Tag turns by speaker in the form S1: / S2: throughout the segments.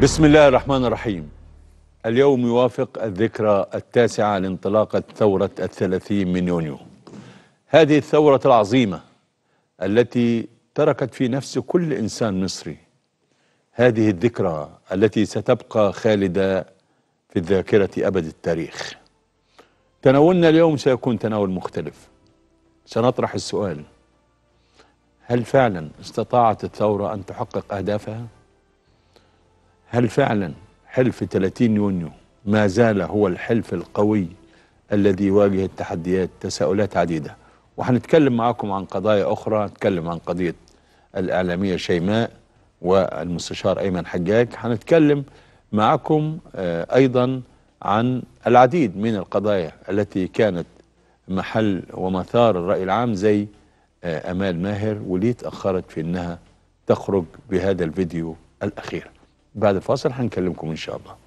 S1: بسم الله الرحمن الرحيم اليوم يوافق الذكرى التاسعة لانطلاقة ثورة الثلاثين من يونيو هذه الثورة العظيمة التي تركت في نفس كل إنسان مصري هذه الذكرى التي ستبقى خالدة في الذاكرة أبد التاريخ تناولنا اليوم سيكون تناول مختلف سنطرح السؤال هل فعلا استطاعت الثورة أن تحقق أهدافها؟ هل فعلا حلف 30 يونيو ما زال هو الحلف القوي الذي يواجه التحديات تساؤلات عديدة وهنتكلم معكم عن قضايا أخرى نتكلم عن قضية الإعلامية شيماء والمستشار أيمن حجاج هنتكلم معكم آه، أيضا عن العديد من القضايا التي كانت محل ومثار الرأي العام زي آه، أمال ماهر وليه تأخرت في أنها تخرج بهذا الفيديو الأخير بعد الفاصل هنكلمكم إن شاء الله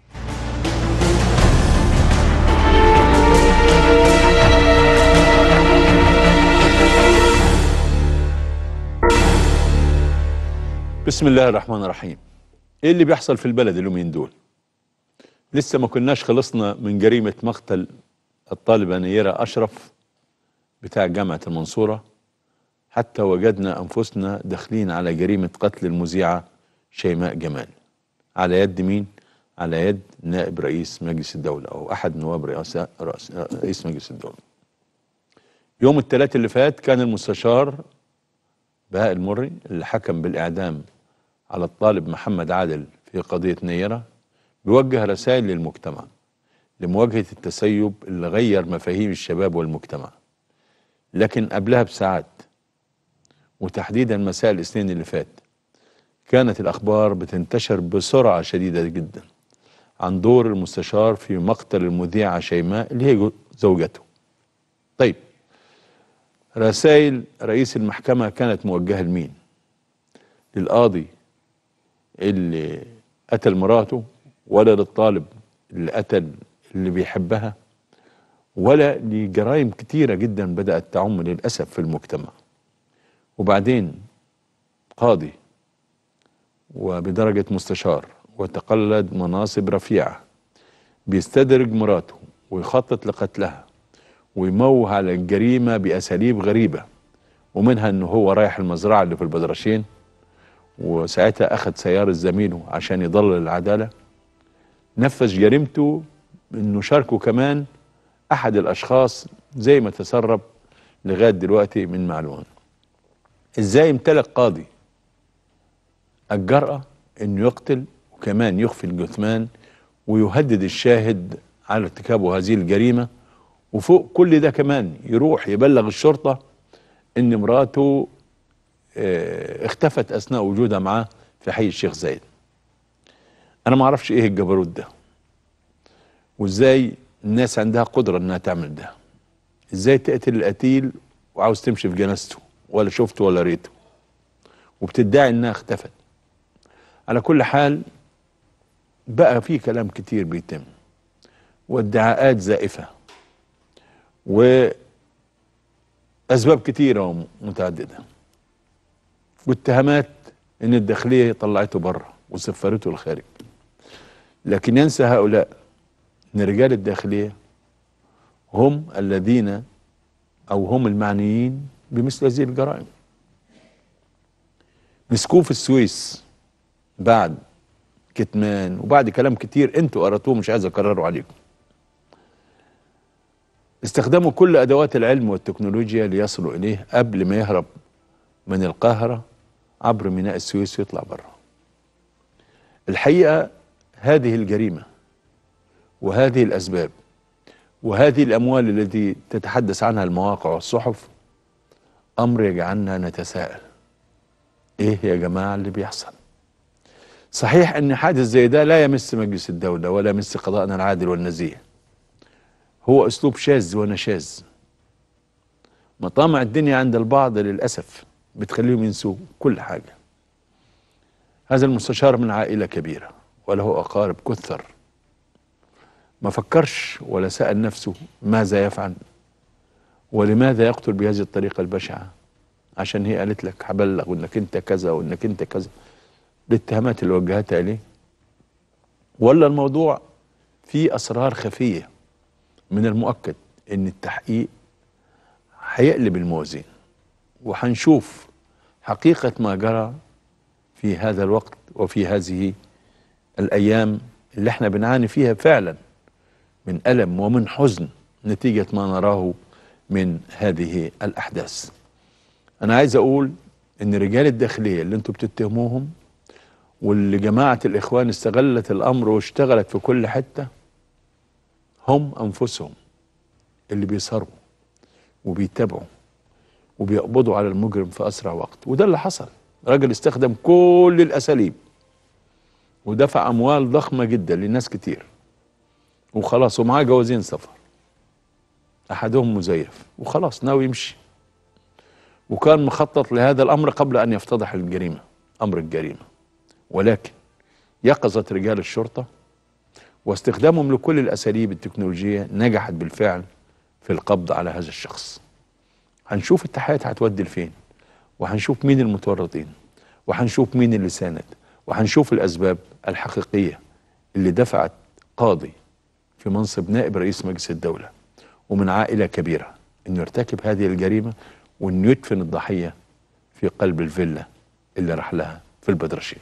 S1: بسم الله الرحمن الرحيم ايه اللي بيحصل في البلد اليومين دول لسه ما كناش خلصنا من جريمة مقتل الطالبة نيرة أشرف بتاع جامعة المنصورة حتى وجدنا أنفسنا داخلين على جريمة قتل المذيعة شيماء جمال على يد مين؟ على يد نائب رئيس مجلس الدولة أو أحد نواب رئاسة رئيس, رئيس مجلس الدولة يوم الثلاث اللي فات كان المستشار بهاء المري اللي حكم بالإعدام على الطالب محمد عادل في قضية نيرة بيوجه رسائل للمجتمع لمواجهة التسيب اللي غير مفاهيم الشباب والمجتمع لكن قبلها بساعات وتحديدا مساء الاثنين اللي فات كانت الأخبار بتنتشر بسرعة شديدة جدا عن دور المستشار في مقتل المذيعة شيماء اللي هي زوجته طيب رسائل رئيس المحكمة كانت موجهة لمين للقاضي اللي قتل مراته ولا للطالب اللي قتل اللي بيحبها ولا لجرائم كتيرة جدا بدأت تعم للأسف في المجتمع وبعدين قاضي وبدرجة مستشار وتقلد مناصب رفيعة بيستدرج مراته ويخطط لقتلها ويموه على الجريمة بأساليب غريبة ومنها أنه هو رايح المزرعة اللي في البدرشين وساعتها أخذ سيارة زميله عشان يضلل العدالة نفذ جريمته أنه شاركه كمان أحد الأشخاص زي ما تسرب لغاية دلوقتي من معلومات إزاي امتلك قاضي الجرأة أنه يقتل وكمان يخفي الجثمان ويهدد الشاهد على ارتكابه هذه الجريمة وفوق كل ده كمان يروح يبلغ الشرطة ان مراته اه اختفت اثناء وجودها معاه في حي الشيخ زايد انا ما اعرفش ايه الجبروت ده وازاي الناس عندها قدرة انها تعمل ده ازاي تقتل القتيل وعاوز تمشي في جنازته ولا شفته ولا ريته وبتدعي انها اختفت على كل حال بقى في كلام كتير بيتم وادعاءات زائفه وأسباب كتيرة ومتعددة واتهامات إن الداخلية طلعته بره وسفرته الخارج لكن ينسى هؤلاء إن رجال الداخلية هم الذين أو هم المعنيين بمثل هذه الجرائم مسكوه في السويس بعد كتمان وبعد كلام كتير انتوا قرأتوه مش عايز اكرره عليكم استخدموا كل ادوات العلم والتكنولوجيا ليصلوا اليه قبل ما يهرب من القاهره عبر ميناء السويس ويطلع بره. الحقيقه هذه الجريمه وهذه الاسباب وهذه الاموال التي تتحدث عنها المواقع والصحف امر يجعلنا نتساءل ايه يا جماعه اللي بيحصل؟ صحيح ان حادث زي ده لا يمس مجلس الدوله ولا يمس قضاءنا العادل والنزيه هو اسلوب شاذ ونشاذ مطامع الدنيا عند البعض للاسف بتخليهم ينسوا كل حاجه هذا المستشار من عائله كبيره وله اقارب كثر ما فكرش ولا سال نفسه ماذا يفعل ولماذا يقتل بهذه الطريقه البشعه عشان هي قالت لك هبلغ وانك انت كذا وانك انت كذا الاتهامات اللي وجهتها اليه ولا الموضوع فيه اسرار خفيه من المؤكد ان التحقيق هيقلب الموازين وهنشوف حقيقه ما جرى في هذا الوقت وفي هذه الايام اللي احنا بنعاني فيها فعلا من الم ومن حزن نتيجه ما نراه من هذه الاحداث. انا عايز اقول ان رجال الداخليه اللي انتم بتتهموهم واللي جماعه الاخوان استغلت الامر واشتغلت في كل حته هم انفسهم اللي بيسهروا وبيتابعوا وبيقبضوا على المجرم في اسرع وقت وده اللي حصل راجل استخدم كل الاساليب ودفع اموال ضخمه جدا لناس كتير وخلاص ومعاه جوازين سفر احدهم مزيف وخلاص ناوي يمشي وكان مخطط لهذا الامر قبل ان يفتضح الجريمه امر الجريمه ولكن يقظه رجال الشرطه واستخدامهم لكل الاساليب التكنولوجيه نجحت بالفعل في القبض على هذا الشخص هنشوف التحقيقات هتودي لفين وهنشوف مين المتورطين وهنشوف مين اللي ساند وهنشوف الاسباب الحقيقيه اللي دفعت قاضي في منصب نائب رئيس مجلس الدوله ومن عائله كبيره انه يرتكب هذه الجريمه وانه يدفن الضحيه في قلب الفيلا اللي راح لها في البدرشين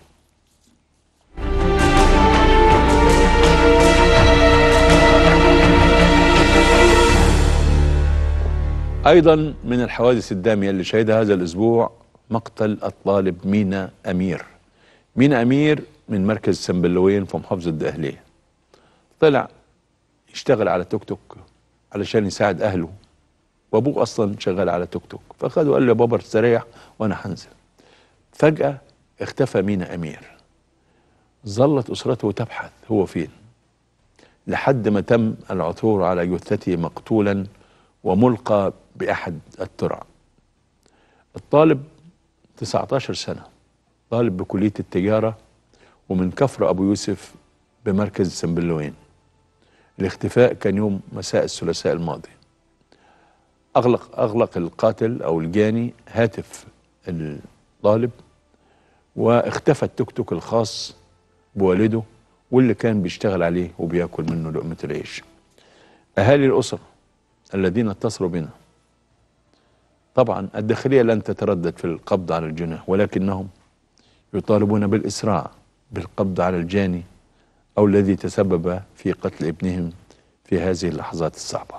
S1: ايضا من الحوادث الداميه اللي شهدها هذا الاسبوع مقتل الطالب مينا امير مينا امير من مركز سنبلوين في محافظه الدقهليه طلع يشتغل على توك توك علشان يساعد اهله وابوه اصلا شغال على توك توك فخده وقال له يا بابا استريح وانا هنزل فجاه اختفى مينا امير ظلت اسرته تبحث هو فين لحد ما تم العثور على جثته مقتولا وملقى باحد الترع الطالب 19 سنه طالب بكليه التجاره ومن كفر ابو يوسف بمركز سنبلوين الاختفاء كان يوم مساء الثلاثاء الماضي اغلق اغلق القاتل او الجاني هاتف الطالب واختفى التوك توك الخاص بوالده واللي كان بيشتغل عليه وبياكل منه لقمه العيش اهالي الاسره الذين اتصلوا بنا طبعا الداخليه لن تتردد في القبض على الجناه ولكنهم يطالبون بالاسراع بالقبض على الجاني او الذي تسبب في قتل ابنهم في هذه اللحظات الصعبه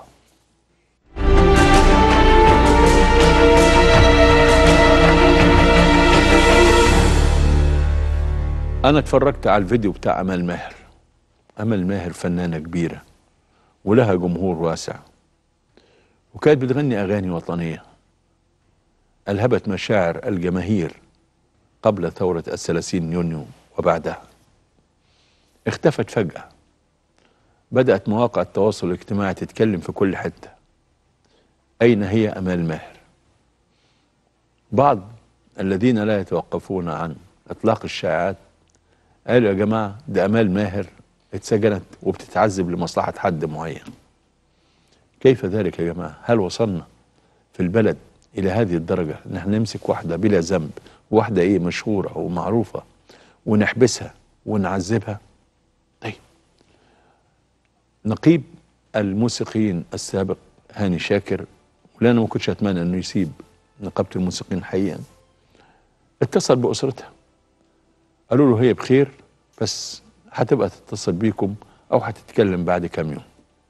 S1: انا اتفرجت على الفيديو بتاع امال ماهر امل ماهر فنانه كبيره ولها جمهور واسع وكانت بتغني اغاني وطنيه الهبت مشاعر الجماهير قبل ثوره الثلاثين يونيو وبعدها اختفت فجاه بدات مواقع التواصل الاجتماعي تتكلم في كل حته اين هي امال ماهر بعض الذين لا يتوقفون عن اطلاق الشائعات قالوا يا جماعه ده امال ماهر اتسجنت وبتتعذب لمصلحه حد معين كيف ذلك يا جماعه هل وصلنا في البلد الى هذه الدرجه ان احنا نمسك واحده بلا ذنب واحده ايه مشهوره ومعروفه ونحبسها ونعذبها طيب نقيب الموسيقيين السابق هاني شاكر ولا انا ما كنتش اتمنى انه يسيب نقابه الموسيقيين حقيقا اتصل باسرتها قالوا له هي بخير بس هتبقى تتصل بيكم او هتتكلم بعد كام يوم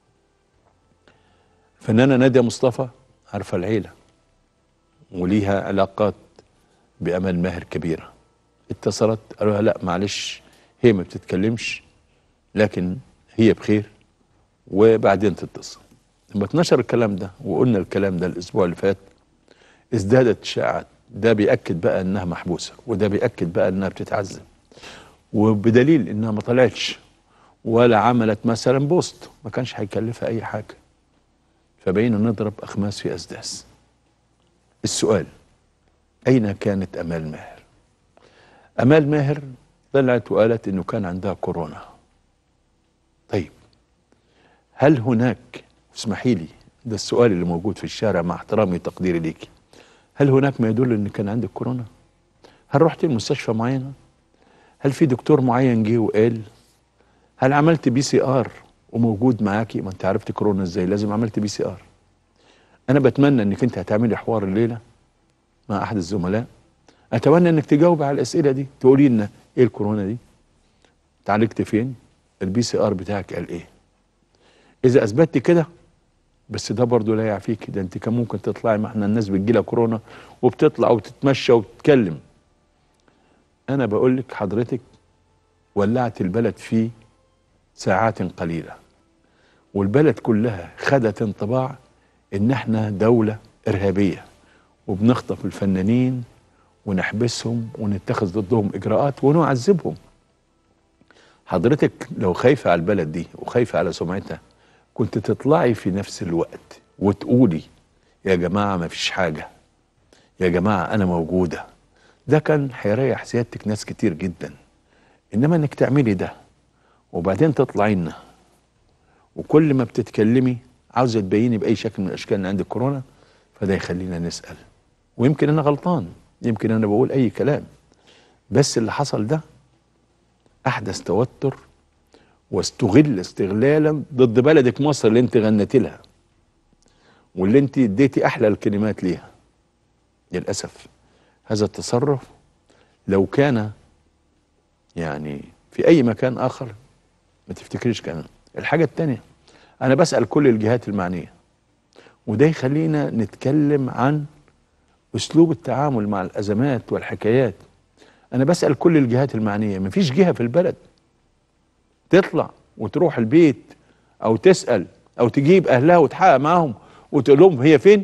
S1: فنانة نادية مصطفى عارفة العيلة وليها علاقات بأمل ماهر كبيرة اتصلت قالوا لها لا معلش هي ما بتتكلمش لكن هي بخير وبعدين تتصل لما اتنشر الكلام ده وقلنا الكلام ده الاسبوع اللي فات ازدادت الشائعات ده بيأكد بقى انها محبوسة وده بيأكد بقى انها بتتعذب وبدليل انها ما طلعتش ولا عملت مثلا بوست ما كانش هيكلفها اي حاجة فبقينا نضرب اخماس في اسداس السؤال اين كانت امال ماهر امال ماهر طلعت وقالت انه كان عندها كورونا طيب هل هناك اسمحي لي ده السؤال اللي موجود في الشارع مع احترامي وتقديري ليكي هل هل هناك ما يدل ان كان عندك كورونا هل رحت المستشفى معينه هل في دكتور معين جه وقال هل عملت بي سي ار وموجود معاكي ما انت عرفت كورونا ازاي لازم عملت بي سي ار انا بتمنى انك انت هتعملي حوار الليله مع احد الزملاء اتمنى انك تجاوب على الاسئله دي تقولي لنا ايه الكورونا دي اتعالجت فين البي سي ار بتاعك قال ايه اذا اثبتت كده بس ده برضه لا يعفيك ده انت كان ممكن تطلعي ما احنا الناس بتجيلها كورونا وبتطلع وتتمشى وتتكلم انا بقول لك حضرتك ولعت البلد في ساعات قليله والبلد كلها خدت انطباع ان احنا دوله ارهابيه وبنخطف الفنانين ونحبسهم ونتخذ ضدهم اجراءات ونعذبهم حضرتك لو خايفه على البلد دي وخايفه على سمعتها كنت تطلعي في نفس الوقت وتقولي يا جماعه ما فيش حاجه يا جماعه انا موجوده ده كان هيريح سيادتك ناس كتير جدا انما انك تعملي ده وبعدين تطلعي لنا وكل ما بتتكلمي عاوزه تبيني باي شكل من الاشكال ان عندك كورونا فده يخلينا نسال ويمكن انا غلطان يمكن انا بقول اي كلام بس اللي حصل ده احدث توتر واستغل استغلالا ضد بلدك مصر اللي انت غنيتي لها واللي انت اديتي احلى الكلمات ليها للاسف هذا التصرف لو كان يعني في اي مكان اخر ما تفتكريش كان الحاجه الثانيه انا بسال كل الجهات المعنيه وده يخلينا نتكلم عن اسلوب التعامل مع الازمات والحكايات انا بسال كل الجهات المعنيه مفيش جهه في البلد تطلع وتروح البيت او تسال او تجيب اهلها وتحقق معاهم وتقول لهم هي فين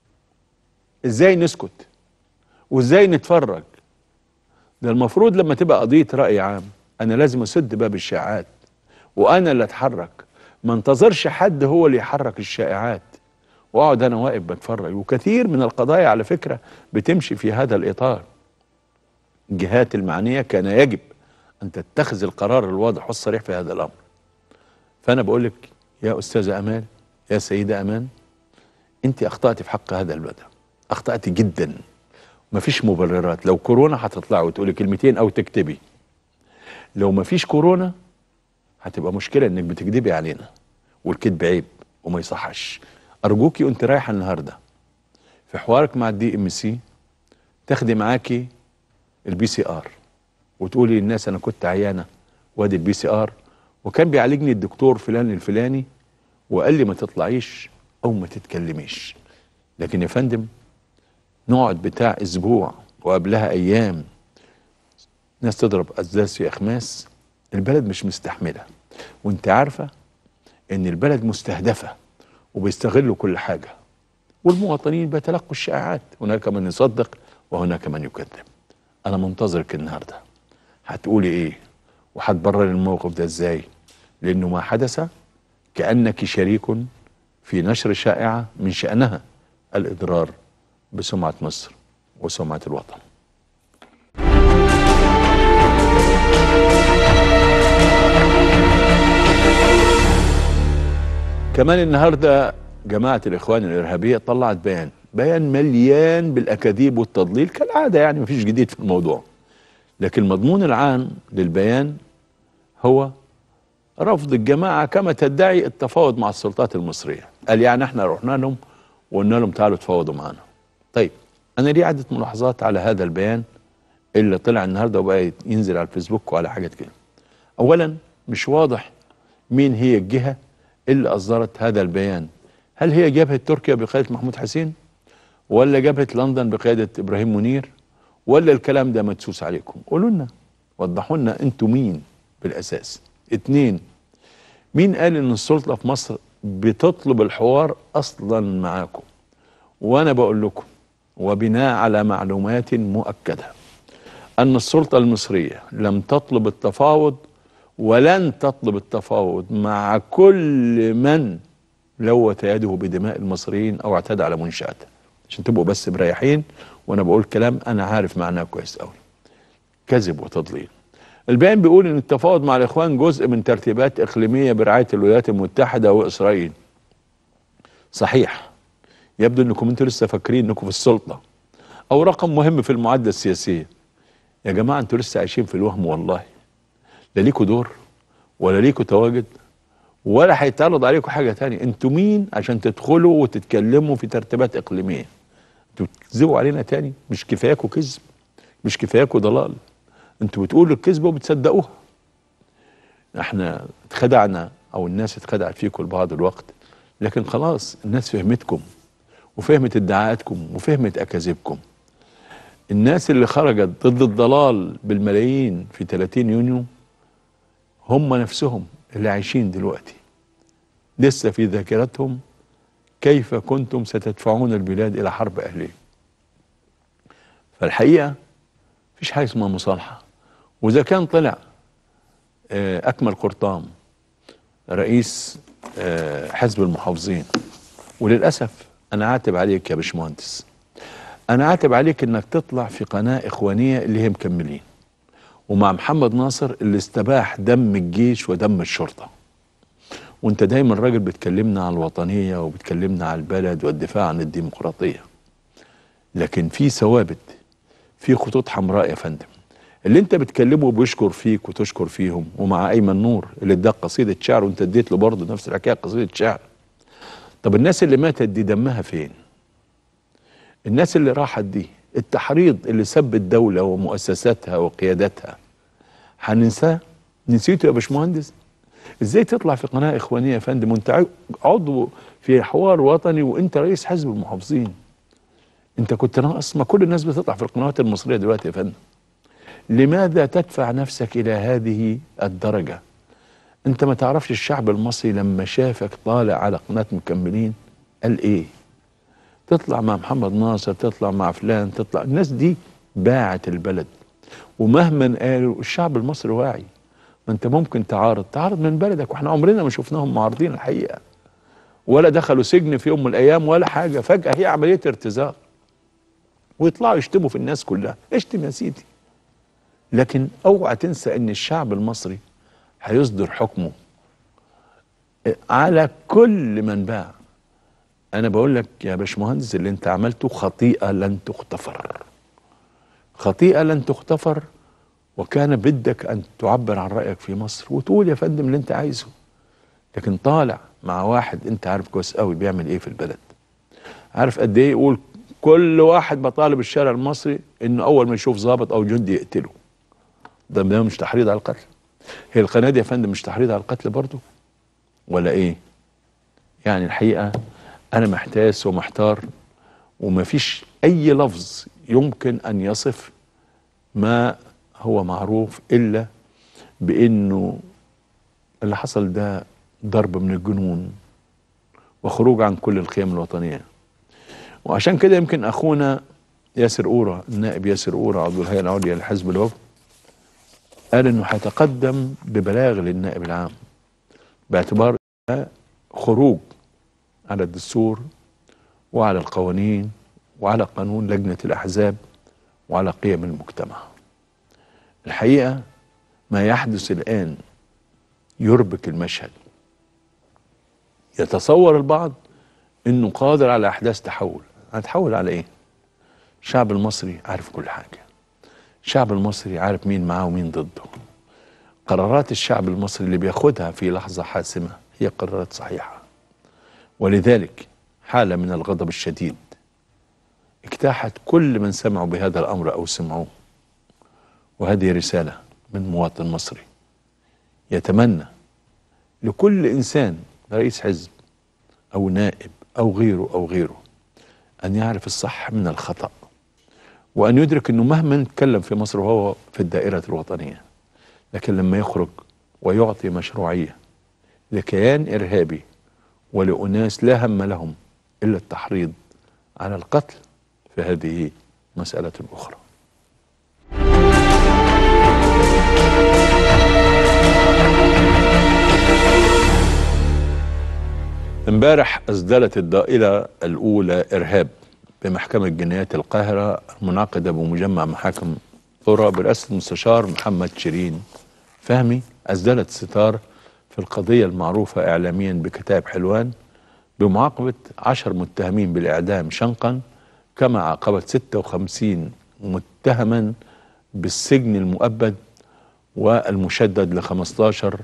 S1: ازاي نسكت وازاي نتفرج ده المفروض لما تبقى قضيه راي عام انا لازم اسد باب الشائعات وانا اللي اتحرك ما انتظرش حد هو اللي يحرك الشائعات واقعد انا واقف بتفرج وكثير من القضايا على فكره بتمشي في هذا الاطار الجهات المعنيه كان يجب ان تتخذ القرار الواضح والصريح في هذا الامر فانا بقول لك يا استاذه امان يا سيده امان انت اخطات في حق هذا البلد اخطات جدا مفيش مبررات لو كورونا هتطلعي وتقولي كلمتين او تكتبي لو مفيش كورونا هتبقى مشكله انك بتكذبي علينا والكذب عيب وما يصحش ارجوكي وانت رايحه النهارده في حوارك مع الدي ام سي تاخدي معاكي البي سي ار وتقولي للناس انا كنت عيانه وادي البي سي ار وكان بيعالجني الدكتور فلان الفلاني وقال لي ما تطلعيش او ما تتكلميش لكن يا فندم نقعد بتاع اسبوع وقبلها ايام ناس تضرب ازاز في اخماس البلد مش مستحمله وانت عارفه ان البلد مستهدفه وبيستغلوا كل حاجه والمواطنين بيتلقوا الشائعات هناك من يصدق وهناك من يكذب انا منتظرك النهارده هتقولي ايه وهتبرر الموقف ده ازاي لانه ما حدث كانك شريك في نشر شائعه من شانها الاضرار بسمعه مصر وسمعه الوطن كمان النهارده جماعه الاخوان الارهابيه طلعت بيان بيان مليان بالاكاذيب والتضليل كالعاده يعني مفيش جديد في الموضوع لكن المضمون العام للبيان هو رفض الجماعه كما تدعي التفاوض مع السلطات المصريه قال يعني احنا رحنا لهم وقلنا لهم تعالوا تفاوضوا معانا طيب انا لي عده ملاحظات على هذا البيان اللي طلع النهارده وبقى ينزل على الفيسبوك وعلى حاجات كده اولا مش واضح مين هي الجهه اللي اصدرت هذا البيان هل هي جبهه تركيا بقياده محمود حسين ولا جبهه لندن بقياده ابراهيم منير ولا الكلام ده مدسوس عليكم قولوا لنا وضحوا لنا انتوا مين بالاساس اتنين مين قال ان السلطه في مصر بتطلب الحوار اصلا معاكم وانا بقول لكم وبناء على معلومات مؤكده ان السلطه المصريه لم تطلب التفاوض ولن تطلب التفاوض مع كل من لوث يده بدماء المصريين او اعتدى على منشاته عشان تبقوا بس مريحين وانا بقول كلام انا عارف معناه كويس قوي كذب وتضليل البيان بيقول ان التفاوض مع الاخوان جزء من ترتيبات اقليميه برعايه الولايات المتحده واسرائيل صحيح يبدو انكم انتوا لسه فاكرين انكم في السلطه او رقم مهم في المعادله السياسيه يا جماعه انتوا لسه عايشين في الوهم والله لا ليكوا دور ولا ليكوا تواجد ولا هيتعرض عليكم حاجه تانية انتوا مين عشان تدخلوا وتتكلموا في ترتيبات اقليميه انتوا بتكذبوا علينا تاني مش كفاياكم كذب مش كفاياكم ضلال انتوا بتقولوا الكذبه وبتصدقوها احنا اتخدعنا او الناس اتخدعت فيكم لبعض الوقت لكن خلاص الناس فهمتكم وفهمت ادعاءاتكم وفهمت اكاذيبكم الناس اللي خرجت ضد الضلال بالملايين في 30 يونيو هم نفسهم اللي عايشين دلوقتي لسه في ذاكرتهم كيف كنتم ستدفعون البلاد الى حرب اهليه فالحقيقه مفيش حاجه اسمها مصالحه واذا كان طلع آه، اكمل قرطام رئيس آه، حزب المحافظين وللاسف انا عاتب عليك يا باشمهندس انا عاتب عليك انك تطلع في قناه اخوانيه اللي هي مكملين ومع محمد ناصر اللي استباح دم الجيش ودم الشرطه وانت دايما راجل بتكلمنا عن الوطنيه وبتكلمنا عن البلد والدفاع عن الديمقراطيه لكن في ثوابت في خطوط حمراء يا فندم اللي انت بتكلمه بيشكر فيك وتشكر فيهم ومع ايمن نور اللي اداك قصيده شعر وانت اديت له برضه نفس الحكايه قصيده شعر طب الناس اللي ماتت دي دمها فين الناس اللي راحت دي التحريض اللي سب الدولة ومؤسساتها وقياداتها هننساه نسيته يا باشمهندس ازاي تطلع في قناة اخوانية يا فندم وانت ع- عضو في حوار وطني وانت رئيس حزب المحافظين انت كنت ناقص ما كل الناس بتطلع في القنوات المصرية دلوقتي يا فندم لماذا تدفع نفسك الى هذه الدرجة انت ما تعرفش الشعب المصري لما شافك طالع على قناة مكملين قال ايه تطلع مع محمد ناصر تطلع مع فلان تطلع الناس دي باعت البلد ومهما قالوا الشعب المصري واعي ما انت ممكن تعارض تعارض من بلدك واحنا عمرنا ما شفناهم معارضين الحقيقه ولا دخلوا سجن في يوم من الايام ولا حاجه فجاه هي عمليه ارتزاق ويطلعوا يشتموا في الناس كلها اشتم يا سيدي لكن اوعى تنسى ان الشعب المصري هيصدر حكمه على كل من باع انا بقول لك يا باشمهندس اللي انت عملته خطيئه لن تغتفر خطيئه لن تغتفر وكان بدك ان تعبر عن رايك في مصر وتقول يا فندم اللي انت عايزه لكن طالع مع واحد انت عارف كويس قوي بيعمل ايه في البلد عارف قد ايه يقول كل واحد بطالب الشارع المصري انه اول ما يشوف ضابط او جندي يقتله ده ده مش تحريض على القتل هي القناه دي يا فندم مش تحريض على القتل برضه ولا ايه يعني الحقيقه انا محتاس ومحتار ومفيش اي لفظ يمكن ان يصف ما هو معروف الا بانه اللي حصل ده ضرب من الجنون وخروج عن كل القيم الوطنيه وعشان كده يمكن اخونا ياسر اورا النائب ياسر اورا عضو الهيئه العليا لحزب الوفد قال انه هيتقدم ببلاغ للنائب العام باعتبار ده خروج على الدستور وعلى القوانين وعلى قانون لجنة الأحزاب وعلى قيم المجتمع الحقيقة ما يحدث الآن يربك المشهد يتصور البعض انه قادر على احداث تحول هتحول على ايه الشعب المصري عارف كل حاجة الشعب المصري عارف مين معاه ومين ضده قرارات الشعب المصري اللي بياخدها في لحظة حاسمة هي قرارات صحيحة ولذلك حالة من الغضب الشديد اجتاحت كل من سمعوا بهذا الأمر أو سمعوه وهذه رسالة من مواطن مصري يتمنى لكل إنسان رئيس حزب أو نائب أو غيره أو غيره أن يعرف الصح من الخطأ وأن يدرك أنه مهما نتكلم في مصر وهو في الدائرة الوطنية لكن لما يخرج ويعطي مشروعية لكيان إرهابي ولأناس لا هم لهم إلا التحريض على القتل فهذه مسألة أخرى امبارح أسدلت الدائرة الأولى إرهاب بمحكمة جنايات القاهرة المنعقدة بمجمع محاكم قرى برئاسة المستشار محمد شيرين فهمي أسدلت ستار في القضية المعروفة إعلاميا بكتاب حلوان بمعاقبة عشر متهمين بالإعدام شنقا كما عاقبت 56 متهما بالسجن المؤبد والمشدد ل 15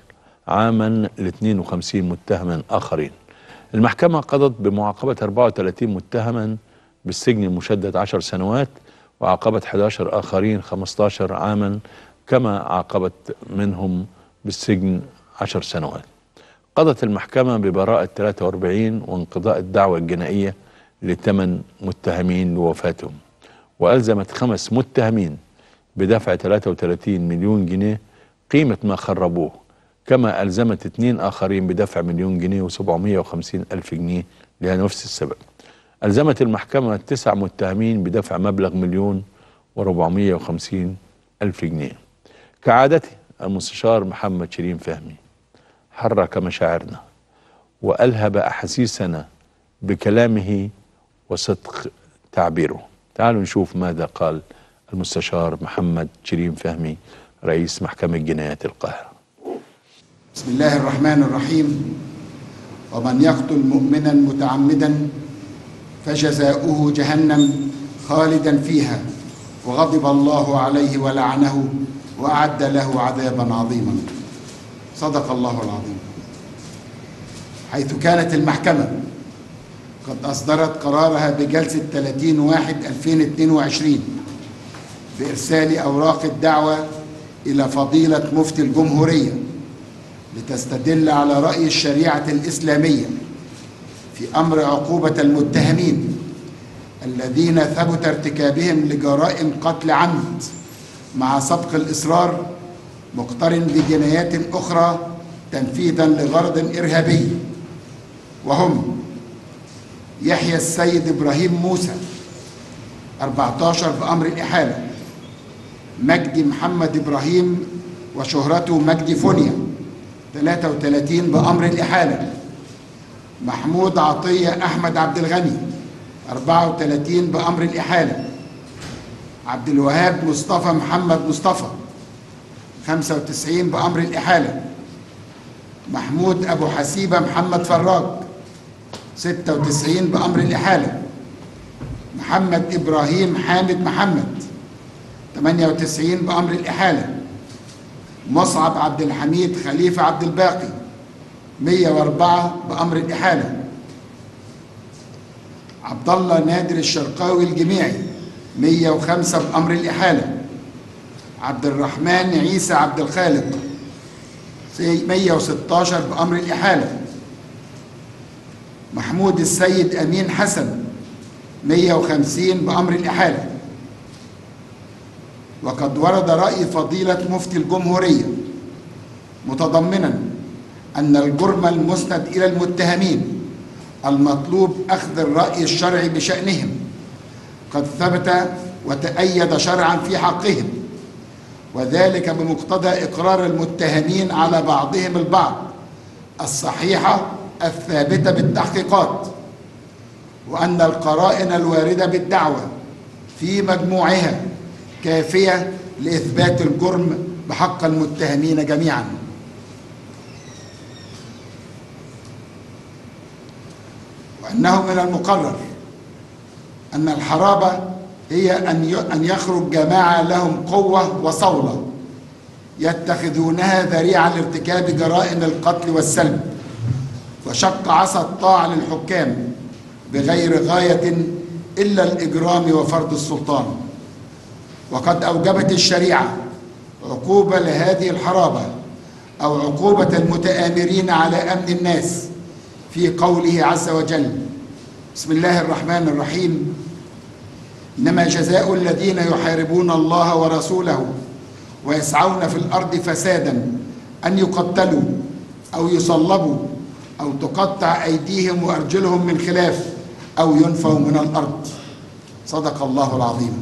S1: عاما ل 52 متهما آخرين المحكمة قضت بمعاقبة 34 متهما بالسجن المشدد 10 سنوات وعاقبت 11 آخرين 15 عاما كما عاقبت منهم بالسجن 10 سنوات قضت المحكمة ببراءة 43 وانقضاء الدعوة الجنائية لثمان متهمين لوفاتهم وألزمت خمس متهمين بدفع 33 مليون جنيه قيمة ما خربوه كما ألزمت اثنين آخرين بدفع مليون جنيه و750 ألف جنيه لنفس السبب ألزمت المحكمة تسع متهمين بدفع مبلغ مليون و450 ألف جنيه كعادته المستشار محمد شيرين فهمي حرك مشاعرنا وألهب أحاسيسنا بكلامه وصدق تعبيره تعالوا نشوف ماذا قال المستشار محمد شيرين فهمي رئيس محكمة جنايات القاهرة
S2: بسم الله الرحمن الرحيم ومن يقتل مؤمنا متعمدا فجزاؤه جهنم خالدا فيها وغضب الله عليه ولعنه واعد له عذابا عظيما صدق الله العظيم حيث كانت المحكمه قد اصدرت قرارها بجلسه 30 واحد 2022 بارسال اوراق الدعوه الى فضيله مفتي الجمهوريه لتستدل على راي الشريعه الاسلاميه في امر عقوبه المتهمين الذين ثبت ارتكابهم لجرائم قتل عمد مع سبق الاصرار مقترن بجنايات اخرى تنفيذا لغرض ارهابي وهم يحيى السيد ابراهيم موسى 14 بامر الاحاله مجدي محمد ابراهيم وشهرته مجدي فونيا 33 بامر الاحاله محمود عطيه احمد عبد الغني 34 بامر الاحاله عبد الوهاب مصطفى محمد مصطفى 95 بامر الاحاله محمود ابو حسيبه محمد فراج 96 بامر الاحاله محمد ابراهيم حامد محمد 98 بامر الاحاله مصعب عبد الحميد خليفه عبد الباقي 104 بامر الاحاله عبد الله نادر الشرقاوي الجميعي 105 بامر الاحاله عبد الرحمن عيسى عبد الخالق 116 بامر الاحاله محمود السيد امين حسن 150 بامر الاحاله وقد ورد راي فضيله مفتي الجمهوريه متضمنا ان الجرم المسند الى المتهمين المطلوب اخذ الراي الشرعي بشانهم قد ثبت وتايد شرعا في حقهم وذلك بمقتضى اقرار المتهمين على بعضهم البعض الصحيحه الثابته بالتحقيقات وان القرائن الوارده بالدعوه في مجموعها كافيه لاثبات الجرم بحق المتهمين جميعا وانه من المقرر ان الحرابه هي ان ان يخرج جماعه لهم قوه وصوله يتخذونها ذريعه لارتكاب جرائم القتل والسلب وشق عصا الطاعه للحكام بغير غايه الا الاجرام وفرض السلطان وقد اوجبت الشريعه عقوبه لهذه الحرابه او عقوبه المتآمرين على امن الناس في قوله عز وجل بسم الله الرحمن الرحيم انما جزاء الذين يحاربون الله ورسوله ويسعون في الارض فسادا ان يقتلوا او يصلبوا او تقطع ايديهم وارجلهم من خلاف او ينفوا من الارض صدق الله العظيم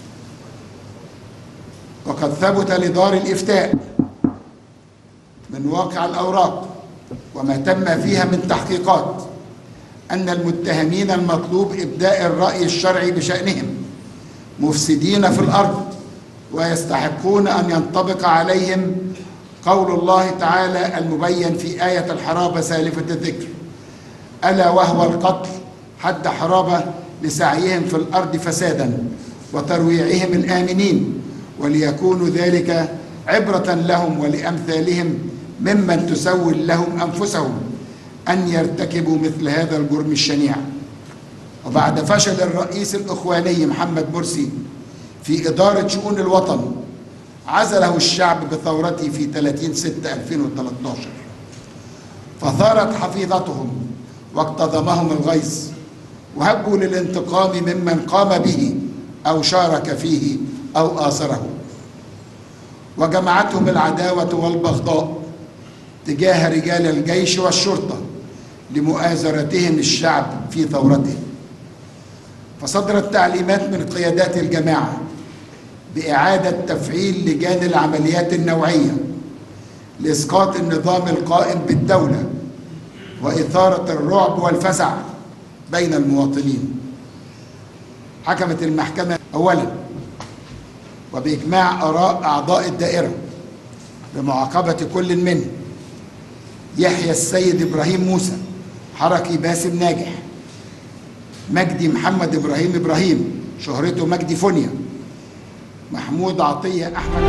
S2: وقد ثبت لدار الافتاء من واقع الاوراق وما تم فيها من تحقيقات ان المتهمين المطلوب ابداء الراي الشرعي بشانهم مفسدين في الارض ويستحقون ان ينطبق عليهم قول الله تعالى المبين في ايه الحرابه سالفه الذكر الا وهو القتل حد حرابه لسعيهم في الارض فسادا وترويعهم الامنين وليكون ذلك عبره لهم ولامثالهم ممن تسول لهم أنفسهم أن يرتكبوا مثل هذا الجرم الشنيع وبعد فشل الرئيس الإخواني محمد مرسي في إدارة شؤون الوطن عزله الشعب بثورته في 30 6 2013 فثارت حفيظتهم واقتضمهم الغيظ وهبوا للانتقام ممن قام به أو شارك فيه أو آثره وجمعتهم العداوة والبغضاء تجاه رجال الجيش والشرطة لمؤازرتهم الشعب في ثورته فصدرت تعليمات من قيادات الجماعة بإعادة تفعيل لجان العمليات النوعية لإسقاط النظام القائم بالدولة وإثارة الرعب والفزع بين المواطنين حكمت المحكمة أولا وبإجماع آراء أعضاء الدائرة بمعاقبة كل من يحيى السيد إبراهيم موسى حركي باسم ناجح مجدي محمد إبراهيم إبراهيم شهرته مجدي فونيا محمود عطية أحمد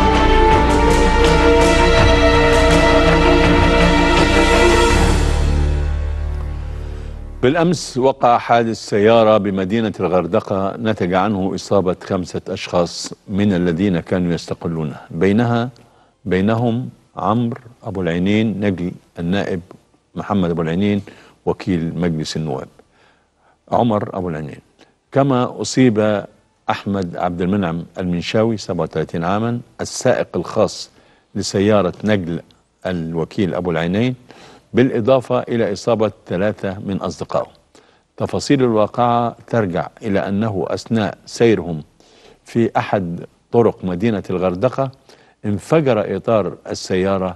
S1: بالأمس وقع حادث سيارة بمدينة الغردقة نتج عنه إصابة خمسة أشخاص من الذين كانوا يستقلونه بينها بينهم عمرو أبو العينين نجل النائب محمد أبو العينين وكيل مجلس النواب عمر أبو العينين كما أصيب أحمد عبد المنعم المنشاوي 37 عاما السائق الخاص لسيارة نجل الوكيل أبو العينين بالإضافة إلى إصابة ثلاثة من أصدقائه تفاصيل الواقعة ترجع إلى أنه أثناء سيرهم في أحد طرق مدينة الغردقة انفجر إطار السيارة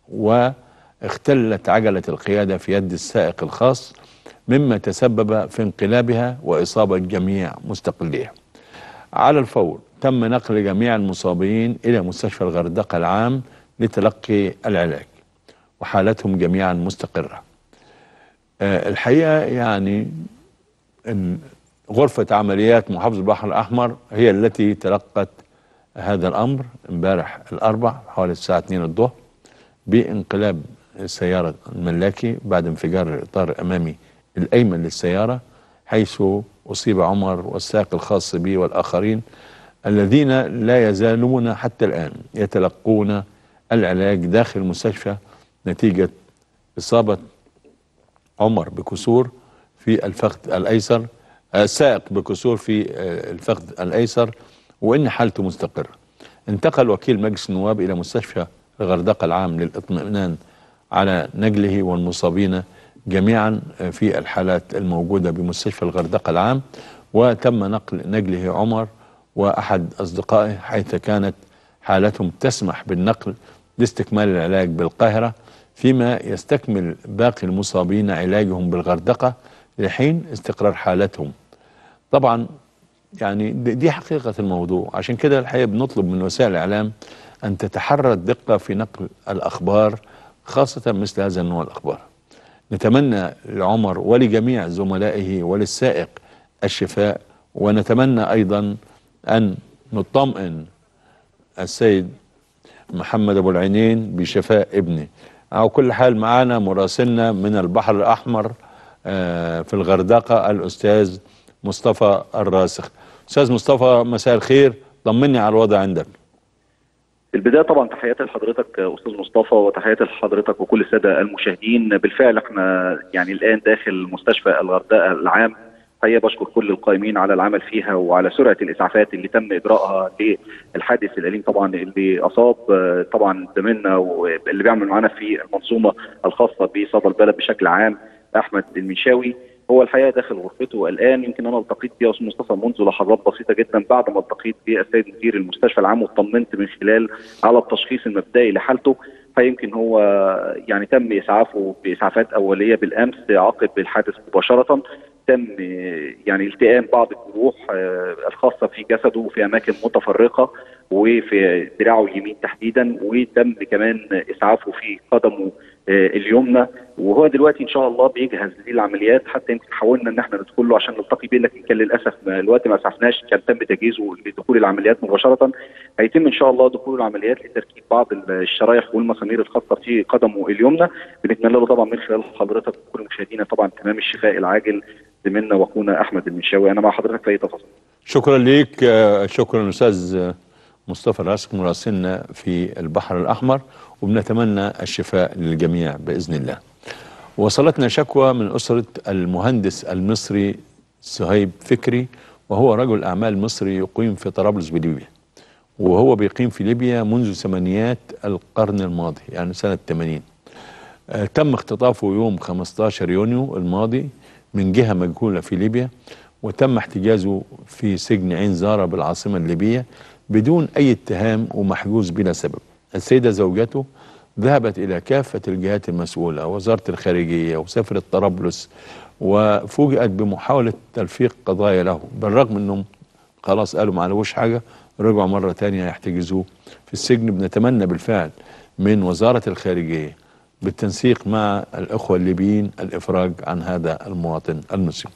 S1: واختلت عجلة القيادة في يد السائق الخاص مما تسبب في انقلابها وإصابة جميع مستقليها على الفور تم نقل جميع المصابين إلى مستشفى الغردقة العام لتلقي العلاج وحالتهم جميعا مستقرة آه، الحقيقة يعني إن غرفة عمليات محافظة البحر الأحمر هي التي تلقت هذا الأمر امبارح الأربع حوالي الساعة 2 الظهر بانقلاب سيارة الملاكي بعد انفجار الإطار الأمامي الأيمن للسيارة حيث أصيب عمر والسائق الخاص به والآخرين الذين لا يزالون حتى الآن يتلقون العلاج داخل المستشفى نتيجة إصابة عمر بكسور في الفخذ الأيسر السائق بكسور في آه، الفخذ الأيسر وإن حالته مستقرة انتقل وكيل مجلس النواب إلى مستشفى الغردقة العام للإطمئنان على نجله والمصابين جميعا في الحالات الموجودة بمستشفى الغردقة العام وتم نقل نجله عمر وأحد أصدقائه حيث كانت حالتهم تسمح بالنقل لاستكمال العلاج بالقاهرة فيما يستكمل باقي المصابين علاجهم بالغردقة لحين استقرار حالتهم طبعا يعني دي دي حقيقة الموضوع عشان كده الحقيقة بنطلب من وسائل الإعلام أن تتحرى الدقة في نقل الأخبار خاصة مثل هذا النوع الأخبار نتمنى لعمر ولجميع زملائه وللسائق الشفاء ونتمنى أيضا أن نطمئن السيد محمد أبو العينين بشفاء ابنه على كل حال معانا مراسلنا من البحر الأحمر آه، في الغردقة الأستاذ مصطفى الراسخ أستاذ مصطفى مساء الخير طمني على الوضع عندك
S3: في البدايه طبعا تحياتي لحضرتك استاذ مصطفى وتحياتي لحضرتك وكل الساده المشاهدين بالفعل احنا يعني الان داخل مستشفى الغردقه العام حقيقه بشكر كل القائمين على العمل فيها وعلى سرعه الاسعافات اللي تم اجراءها للحادث الاليم طبعا اللي اصاب آه، طبعا زميلنا واللي بيعمل معانا في المنظومه الخاصه بصدى البلد بشكل عام احمد المنشاوي هو الحقيقه داخل غرفته الان يمكن انا التقيت بيه يا استاذ مصطفى منذ لحظات بسيطه جدا بعد ما التقيت بالسيد مدير المستشفى العام واطمنت من خلال على التشخيص المبدئي لحالته فيمكن هو يعني تم اسعافه باسعافات اوليه بالامس عقب الحادث مباشره تم يعني التئام بعض الجروح آه، الخاصه في جسده وفي اماكن متفرقه وفي دراعه اليمين تحديدا وتم كمان اسعافه في قدمه اليمنى وهو دلوقتي ان شاء الله بيجهز للعمليات حتى يمكن حاولنا ان احنا ندخل له عشان نلتقي بيه لكن كان للاسف الوقت ما اسعفناش كان تم تجهيزه لدخول العمليات مباشره هيتم ان شاء الله دخول العمليات لتركيب بعض الشرايح والمسامير الخاصه في قدمه اليمنى بنتمنى له طبعا من خلال حضرتك وكل مشاهدينا طبعا تمام الشفاء العاجل زميلنا واخونا احمد المنشاوي انا مع حضرتك في اي تفاصيل
S1: شكرا ليك شكرا استاذ مصطفى راسك مراسلنا في البحر الاحمر وبنتمنى الشفاء للجميع باذن الله. وصلتنا شكوى من اسره المهندس المصري سهيب فكري وهو رجل اعمال مصري يقيم في طرابلس بليبيا. وهو بيقيم في ليبيا منذ ثمانينات القرن الماضي يعني سنه 80. آه تم اختطافه يوم 15 يونيو الماضي من جهه مجهوله في ليبيا وتم احتجازه في سجن عين زاره بالعاصمه الليبيه بدون اي اتهام ومحجوز بلا سبب. السيدة زوجته ذهبت إلى كافة الجهات المسؤولة وزارة الخارجية وسفرة طرابلس وفوجئت بمحاولة تلفيق قضايا له بالرغم أنهم خلاص قالوا ما علوش حاجة رجعوا مرة تانية يحتجزوه في السجن بنتمنى بالفعل من وزارة الخارجية بالتنسيق مع الأخوة الليبيين الإفراج عن هذا المواطن المسلم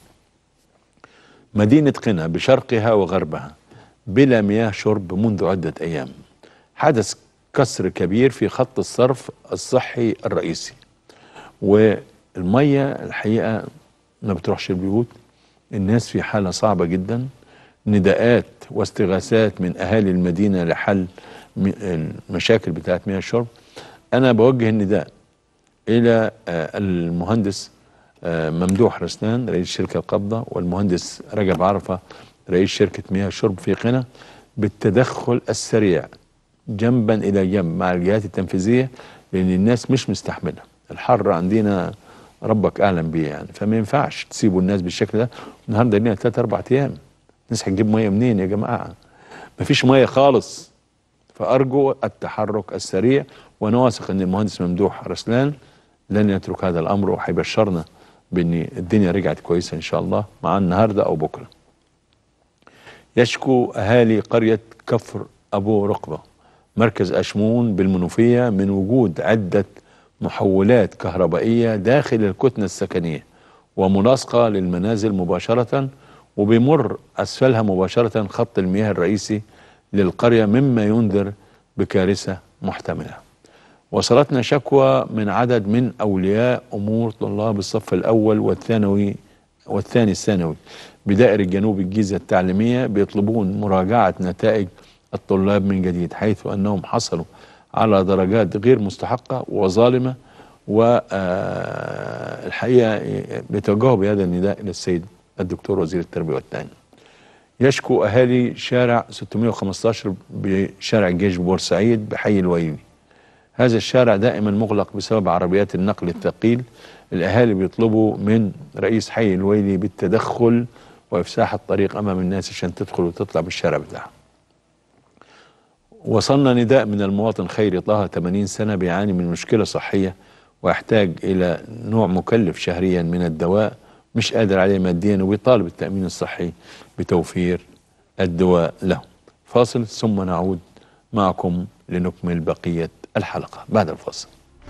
S1: مدينة قنا بشرقها وغربها بلا مياه شرب منذ عدة أيام حدث كسر كبير في خط الصرف الصحي الرئيسي والمية الحقيقة ما بتروحش البيوت الناس في حالة صعبة جدا نداءات واستغاثات من أهالي المدينة لحل المشاكل بتاعت مياه الشرب أنا بوجه النداء إلى المهندس ممدوح رسلان رئيس شركة القبضة والمهندس رجب عرفة رئيس شركة مياه الشرب في قنا بالتدخل السريع جنبا الى جنب مع الجهات التنفيذيه لان الناس مش مستحمله الحر عندنا ربك اعلم بيه يعني فما ينفعش تسيبوا الناس بالشكل ده النهارده لنا ثلاث اربع ايام الناس هتجيب ميه منين يا جماعه مفيش ميه خالص فارجو التحرك السريع وانا واثق ان المهندس ممدوح رسلان لن يترك هذا الامر وهيبشرنا بان الدنيا رجعت كويسه ان شاء الله مع النهارده او بكره يشكو اهالي قريه كفر ابو رقبه مركز أشمون بالمنوفية من وجود عدة محولات كهربائية داخل الكتنة السكنية وملاصقة للمنازل مباشرة وبيمر أسفلها مباشرة خط المياه الرئيسي للقرية مما ينذر بكارثة محتملة وصلتنا شكوى من عدد من أولياء أمور طلاب الصف الأول والثانوي والثاني الثانوي بدائرة جنوب الجيزة التعليمية بيطلبون مراجعة نتائج الطلاب من جديد حيث انهم حصلوا على درجات غير مستحقه وظالمه والحقيقه بيتوجهوا بهذا النداء الى السيد الدكتور وزير التربيه والتعليم. يشكو اهالي شارع 615 بشارع الجيش بورسعيد بحي الويلي. هذا الشارع دائما مغلق بسبب عربيات النقل الثقيل. الاهالي بيطلبوا من رئيس حي الويلي بالتدخل وافساح الطريق امام الناس عشان تدخل وتطلع بالشارع بتاعها. وصلنا نداء من المواطن خيري طه 80 سنة بيعاني من مشكلة صحية ويحتاج إلى نوع مكلف شهريا من الدواء مش قادر عليه ماديا وبيطالب التأمين الصحي بتوفير الدواء له فاصل ثم نعود معكم لنكمل بقية الحلقة بعد الفاصل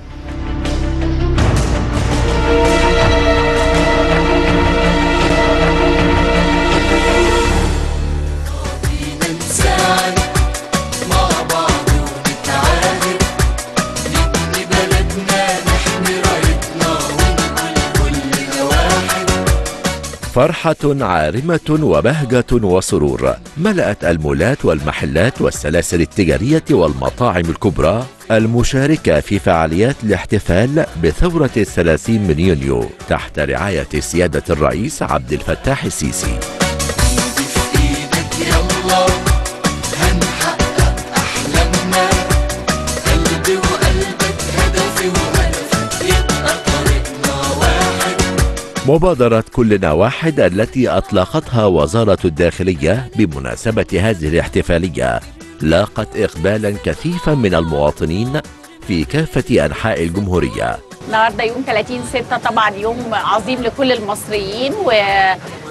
S4: فرحة عارمة وبهجة وسرور ملأت المولات والمحلات والسلاسل التجارية والمطاعم الكبرى المشاركة في فعاليات الاحتفال بثورة الثلاثين من يونيو تحت رعاية سيادة الرئيس عبد الفتاح السيسي مبادرة كلنا واحد التي أطلقتها وزارة الداخلية بمناسبة هذه الاحتفالية لاقت إقبالا كثيفا من المواطنين في كافة أنحاء الجمهورية
S5: النهارده يوم 30 6 طبعا يوم عظيم لكل المصريين و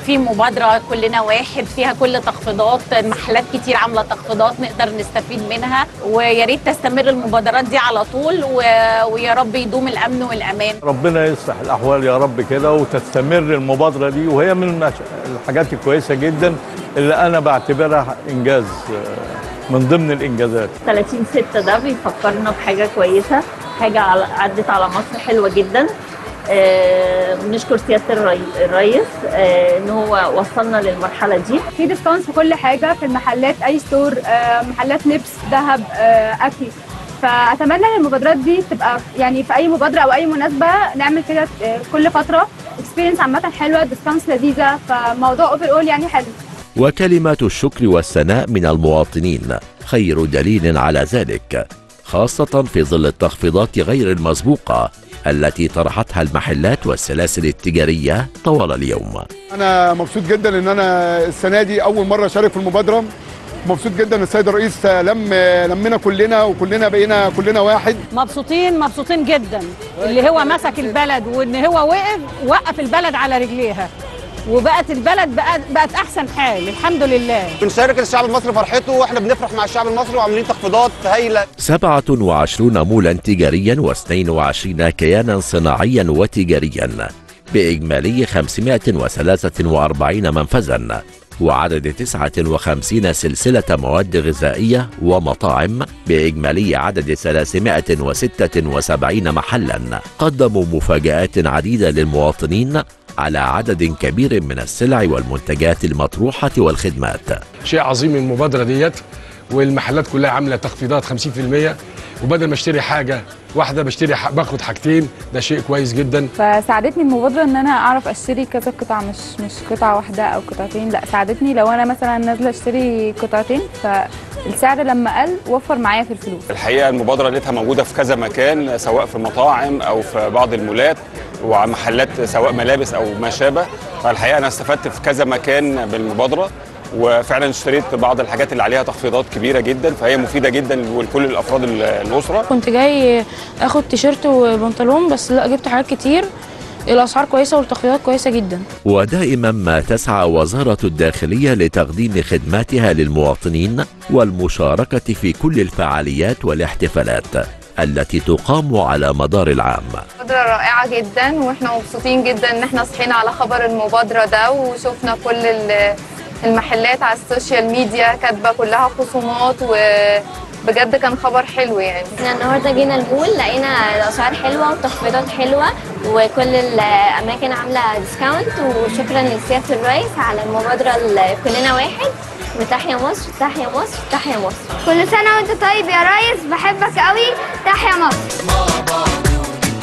S5: في مبادره كلنا واحد فيها كل تخفيضات محلات كتير عامله تخفيضات نقدر نستفيد منها ويا ريت تستمر المبادرات دي على طول و... ويا رب يدوم الامن والامان
S6: ربنا يصلح الاحوال يا رب كده وتستمر المبادره دي وهي من المش- الحاجات الكويسه جدا اللي انا بعتبرها انجاز آه، من ضمن الانجازات
S7: 30 6 ده بيفكرنا بحاجة كويسة حاجة على- عدت على مصر حلوة جدا آه، بنشكر سيادة الري- الرئيس آه، ان هو وصلنا للمرحلة دي
S8: في ديسكاونت في كل حاجه في المحلات اي ستور آه، محلات لبس ذهب آه، اكل فاتمنى ان المبادرات دي تبقى يعني في اي مبادره او اي مناسبه نعمل كده آه، كل فتره اكسبيرينس عامه حلوه ديسكاونتس لذيذه فموضوع اوفر اول يعني حلو
S4: وكلمات الشكر والثناء من المواطنين خير دليل على ذلك خاصة في ظل التخفيضات غير المسبوقة التي طرحتها المحلات والسلاسل التجارية طوال اليوم
S9: انا مبسوط جدا ان انا السنه دي اول مره اشارك في المبادره مبسوط جدا ان السيد الرئيس لم لمنا كلنا وكلنا بقينا كلنا واحد
S10: مبسوطين مبسوطين جدا اللي هو مسك البلد وان هو وقف وقف البلد على رجليها وبقت البلد بقت, بقت احسن حال الحمد لله
S11: بنشارك الشعب المصري فرحته واحنا بنفرح مع الشعب المصري وعاملين تخفيضات هايله
S4: 27 مولا تجاريا و22 كيانا صناعيا وتجاريا بإجمالي 543 منفذا وعدد 59 سلسلة مواد غذائية ومطاعم بإجمالي عدد 376 محلا قدموا مفاجآت عديدة للمواطنين على عدد كبير من السلع والمنتجات المطروحة والخدمات
S12: شيء عظيم المبادره ديت والمحلات كلها عامله تخفيضات 50% وبدل ما اشتري حاجه واحده بشتري ح... باخد حاجتين ده شيء كويس جدا
S8: فساعدتني المبادره ان انا اعرف اشتري كذا قطعه مش مش قطعه واحده او قطعتين لا ساعدتني لو انا مثلا نازله اشتري قطعتين فالسعر لما قل وفر معايا في الفلوس
S11: الحقيقه المبادره لقيتها موجوده في كذا مكان سواء في مطاعم او في بعض المولات ومحلات سواء ملابس او ما شابه فالحقيقه انا استفدت في كذا مكان بالمبادره وفعلا اشتريت بعض الحاجات اللي عليها تخفيضات كبيره جدا فهي مفيده جدا لكل الافراد الاسره
S13: كنت جاي اخد تيشيرت وبنطلون بس لا جبت حاجات كتير الاسعار كويسه والتخفيضات كويسه جدا
S4: ودائما ما تسعى وزارة الداخلية لتقديم خدماتها للمواطنين والمشاركة في كل الفعاليات والاحتفالات التي تقام على مدار العام
S14: مبادرة رائعة جدا واحنا مبسوطين جدا ان احنا صحينا على خبر المبادرة ده وشفنا كل ال- المحلات على السوشيال ميديا كاتبة كلها خصومات وبجد كان خبر حلو يعني
S15: احنا النهارده جينا المول لقينا الاسعار حلوه والتخفيضات حلوه وكل الاماكن عامله ديسكاونت وشكرا لسياده الرئيس على المبادره ال- كلنا واحد وتحيا مصر تحيا مصر تحيا مصر
S16: كل سنة وانت طيب يا ريس بحبك قوي تحيا مصر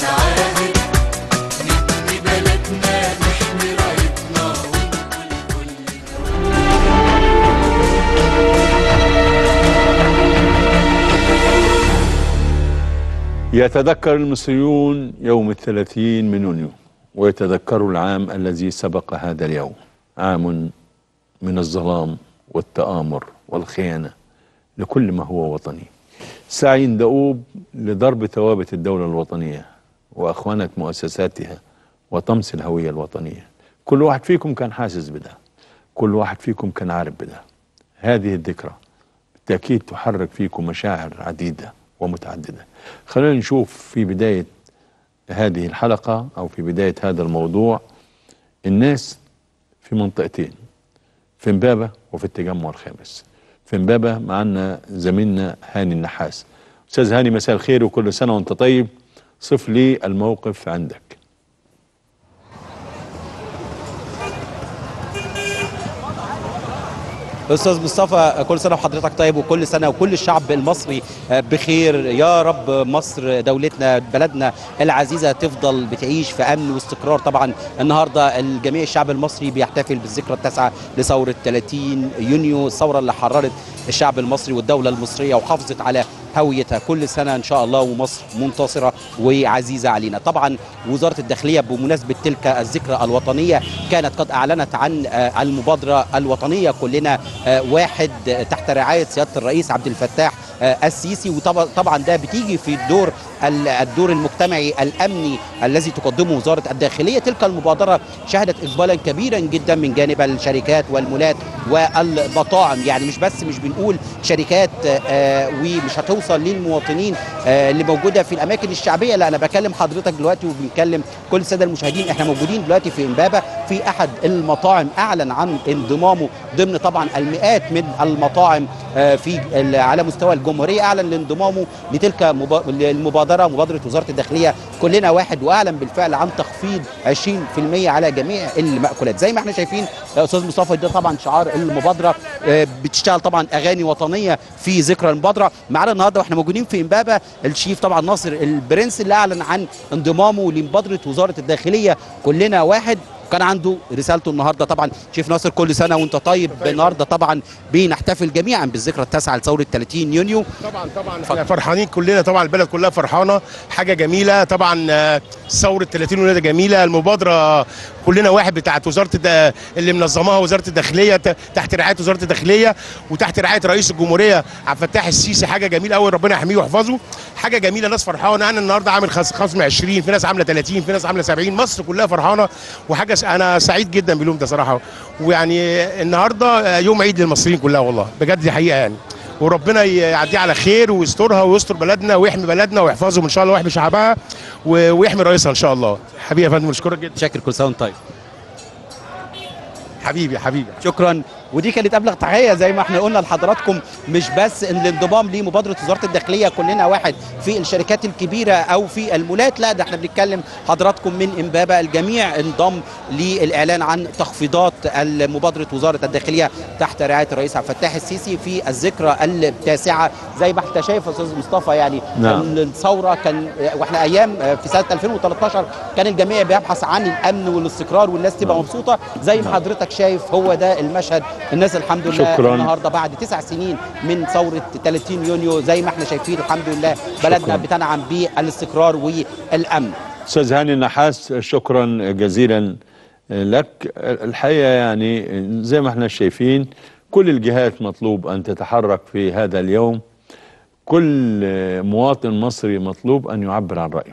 S1: يتذكر المصريون يوم الثلاثين من يونيو ويتذكروا العام الذي سبق هذا اليوم عام من الظلام والتآمر والخيانة لكل ما هو وطني سعي دؤوب لضرب ثوابت الدولة الوطنية وأخوانة مؤسساتها وطمس الهوية الوطنية كل واحد فيكم كان حاسس بده كل واحد فيكم كان عارف بده هذه الذكرى بالتأكيد تحرك فيكم مشاعر عديدة ومتعددة خلينا نشوف في بداية هذه الحلقة أو في بداية هذا الموضوع الناس في منطقتين في امبابة وفي التجمع الخامس في امبابة معنا زميلنا هاني النحاس أستاذ هاني مساء الخير وكل سنة وأنت طيب صف لي الموقف عندك
S17: استاذ مصطفى كل سنه وحضرتك طيب وكل سنه وكل الشعب المصري بخير يا رب مصر دولتنا بلدنا العزيزه تفضل بتعيش في امن واستقرار طبعا النهارده الجميع الشعب المصري بيحتفل بالذكرى التاسعه لثوره 30 يونيو الثوره اللي حررت الشعب المصري والدوله المصريه وحافظت على هويتها كل سنه ان شاء الله ومصر منتصره وعزيزه علينا طبعا وزاره الداخليه بمناسبه تلك الذكرى الوطنيه كانت قد اعلنت عن المبادره الوطنيه كلنا واحد تحت رعايه سياده الرئيس عبد الفتاح آه، السيسي وطبعا طبعا ده بتيجي في الدور ال- الدور المجتمعي الامني الذي تقدمه وزاره الداخليه تلك المبادره شهدت اقبالا كبيرا جدا من جانب الشركات والمولات والمطاعم يعني مش بس مش بنقول شركات آه، ومش هتوصل للمواطنين آه، اللي موجوده في الاماكن الشعبيه لا انا بكلم حضرتك دلوقتي وبنكلم كل الساده المشاهدين احنا موجودين دلوقتي في امبابه في احد المطاعم اعلن عن انضمامه ضمن طبعا المئات من المطاعم آه، في ال- على مستوى الجمهوريه اعلن لانضمامه لتلك مبا- المبادره مبادره وزاره الداخليه كلنا واحد واعلن بالفعل عن تخفيض 20% على جميع المأكولات زي ما احنا شايفين يا استاذ مصطفى ده طبعا شعار المبادره آه، بتشتغل طبعا اغاني وطنيه في ذكرى المبادره معانا النهارده واحنا موجودين في امبابه الشيف طبعا ناصر البرنس اللي اعلن عن انضمامه لمبادره وزاره الداخليه كلنا واحد كان عنده رسالته النهارده طبعا شيف ناصر كل سنه وانت طيب النهارده طبعا بنحتفل جميعا بالذكرى التاسعه لثوره 30 يونيو
S18: طبعا طبعا احنا فرحانين كلنا طبعا البلد كلها فرحانه حاجه جميله طبعا آه، ثوره 30 يونيو ده جميله المبادره كلنا واحد بتاعت وزاره الد... اللي منظماها وزاره الداخليه ت- تحت رعايه وزاره الداخليه وتحت رعايه رئيس الجمهوريه عبد الفتاح السيسي حاجه جميله قوي ربنا يحميه ويحفظه حاجه جميله ناس فرحانه انا النهارده عامل خص- خصم 20 في ناس عامله 30 في ناس عامله 70 مصر كلها فرحانه وحاجه س... انا سعيد جدا باليوم ده صراحه ويعني النهارده آه، يوم عيد للمصريين كلها والله بجد دي حقيقه يعني وربنا يعديه على خير ويسترها ويستر بلدنا ويحمي بلدنا ويحفظهم ان شاء الله ويحمي شعبها و- ويحمي رئيسها ان شاء الله حبيبي يا فندم مشكورك جدا
S17: شاكر كل سنه وانت طيب
S18: حبيبي حبيبي
S17: شكرا ودي كانت ابلغ تحيه زي ما احنا قلنا لحضراتكم مش بس ان الانضمام لمبادره وزاره الداخليه كلنا واحد في الشركات الكبيره او في المولات لا ده احنا بنتكلم حضراتكم من امبابه الجميع انضم للاعلان عن تخفيضات مبادره وزاره الداخليه تحت رعايه الرئيس عبد الفتاح السيسي في الذكرى التاسعه زي ما انت شايف يا استاذ مصطفى يعني
S1: نعم.
S17: كان الثوره كان واحنا ايام في سنه 2013 كان الجميع بيبحث عن الامن والاستقرار والناس تبقى مبسوطه زي ما حضرتك شايف هو ده المشهد الناس الحمد لله
S1: شكراً.
S17: النهارده بعد تسع سنين من ثوره 30 يونيو زي ما احنا شايفين الحمد لله بلدنا
S1: شكراً.
S17: بتنعم بالاستقرار والامن
S1: استاذ هاني النحاس شكرا جزيلا لك الحقيقه يعني زي ما احنا شايفين كل الجهات مطلوب ان تتحرك في هذا اليوم كل مواطن مصري مطلوب ان يعبر عن رايه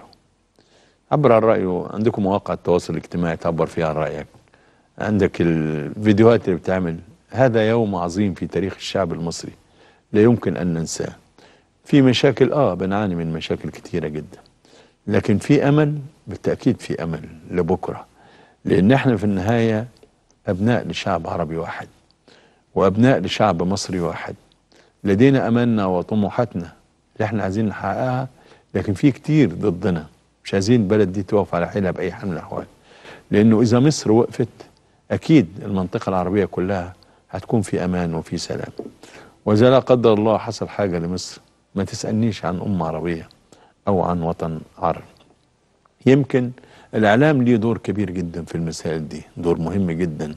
S1: عبر عن رايه عندكم مواقع التواصل الاجتماعي تعبر فيها عن رايك عندك الفيديوهات اللي بتعمل هذا يوم عظيم في تاريخ الشعب المصري لا يمكن ان ننساه في مشاكل اه بنعاني من مشاكل كتيره جدا لكن في امل بالتاكيد في امل لبكره لان احنا في النهايه ابناء لشعب عربي واحد وابناء لشعب مصري واحد لدينا املنا وطموحاتنا اللي احنا عايزين نحققها لكن في كتير ضدنا مش عايزين البلد دي تقف على حيلها باي حال من الاحوال لانه اذا مصر وقفت اكيد المنطقه العربيه كلها هتكون في امان وفي سلام واذا لا قدر الله حصل حاجه لمصر ما تسالنيش عن امه عربيه او عن وطن عربي يمكن الاعلام ليه دور كبير جدا في المسائل دي دور مهم جدا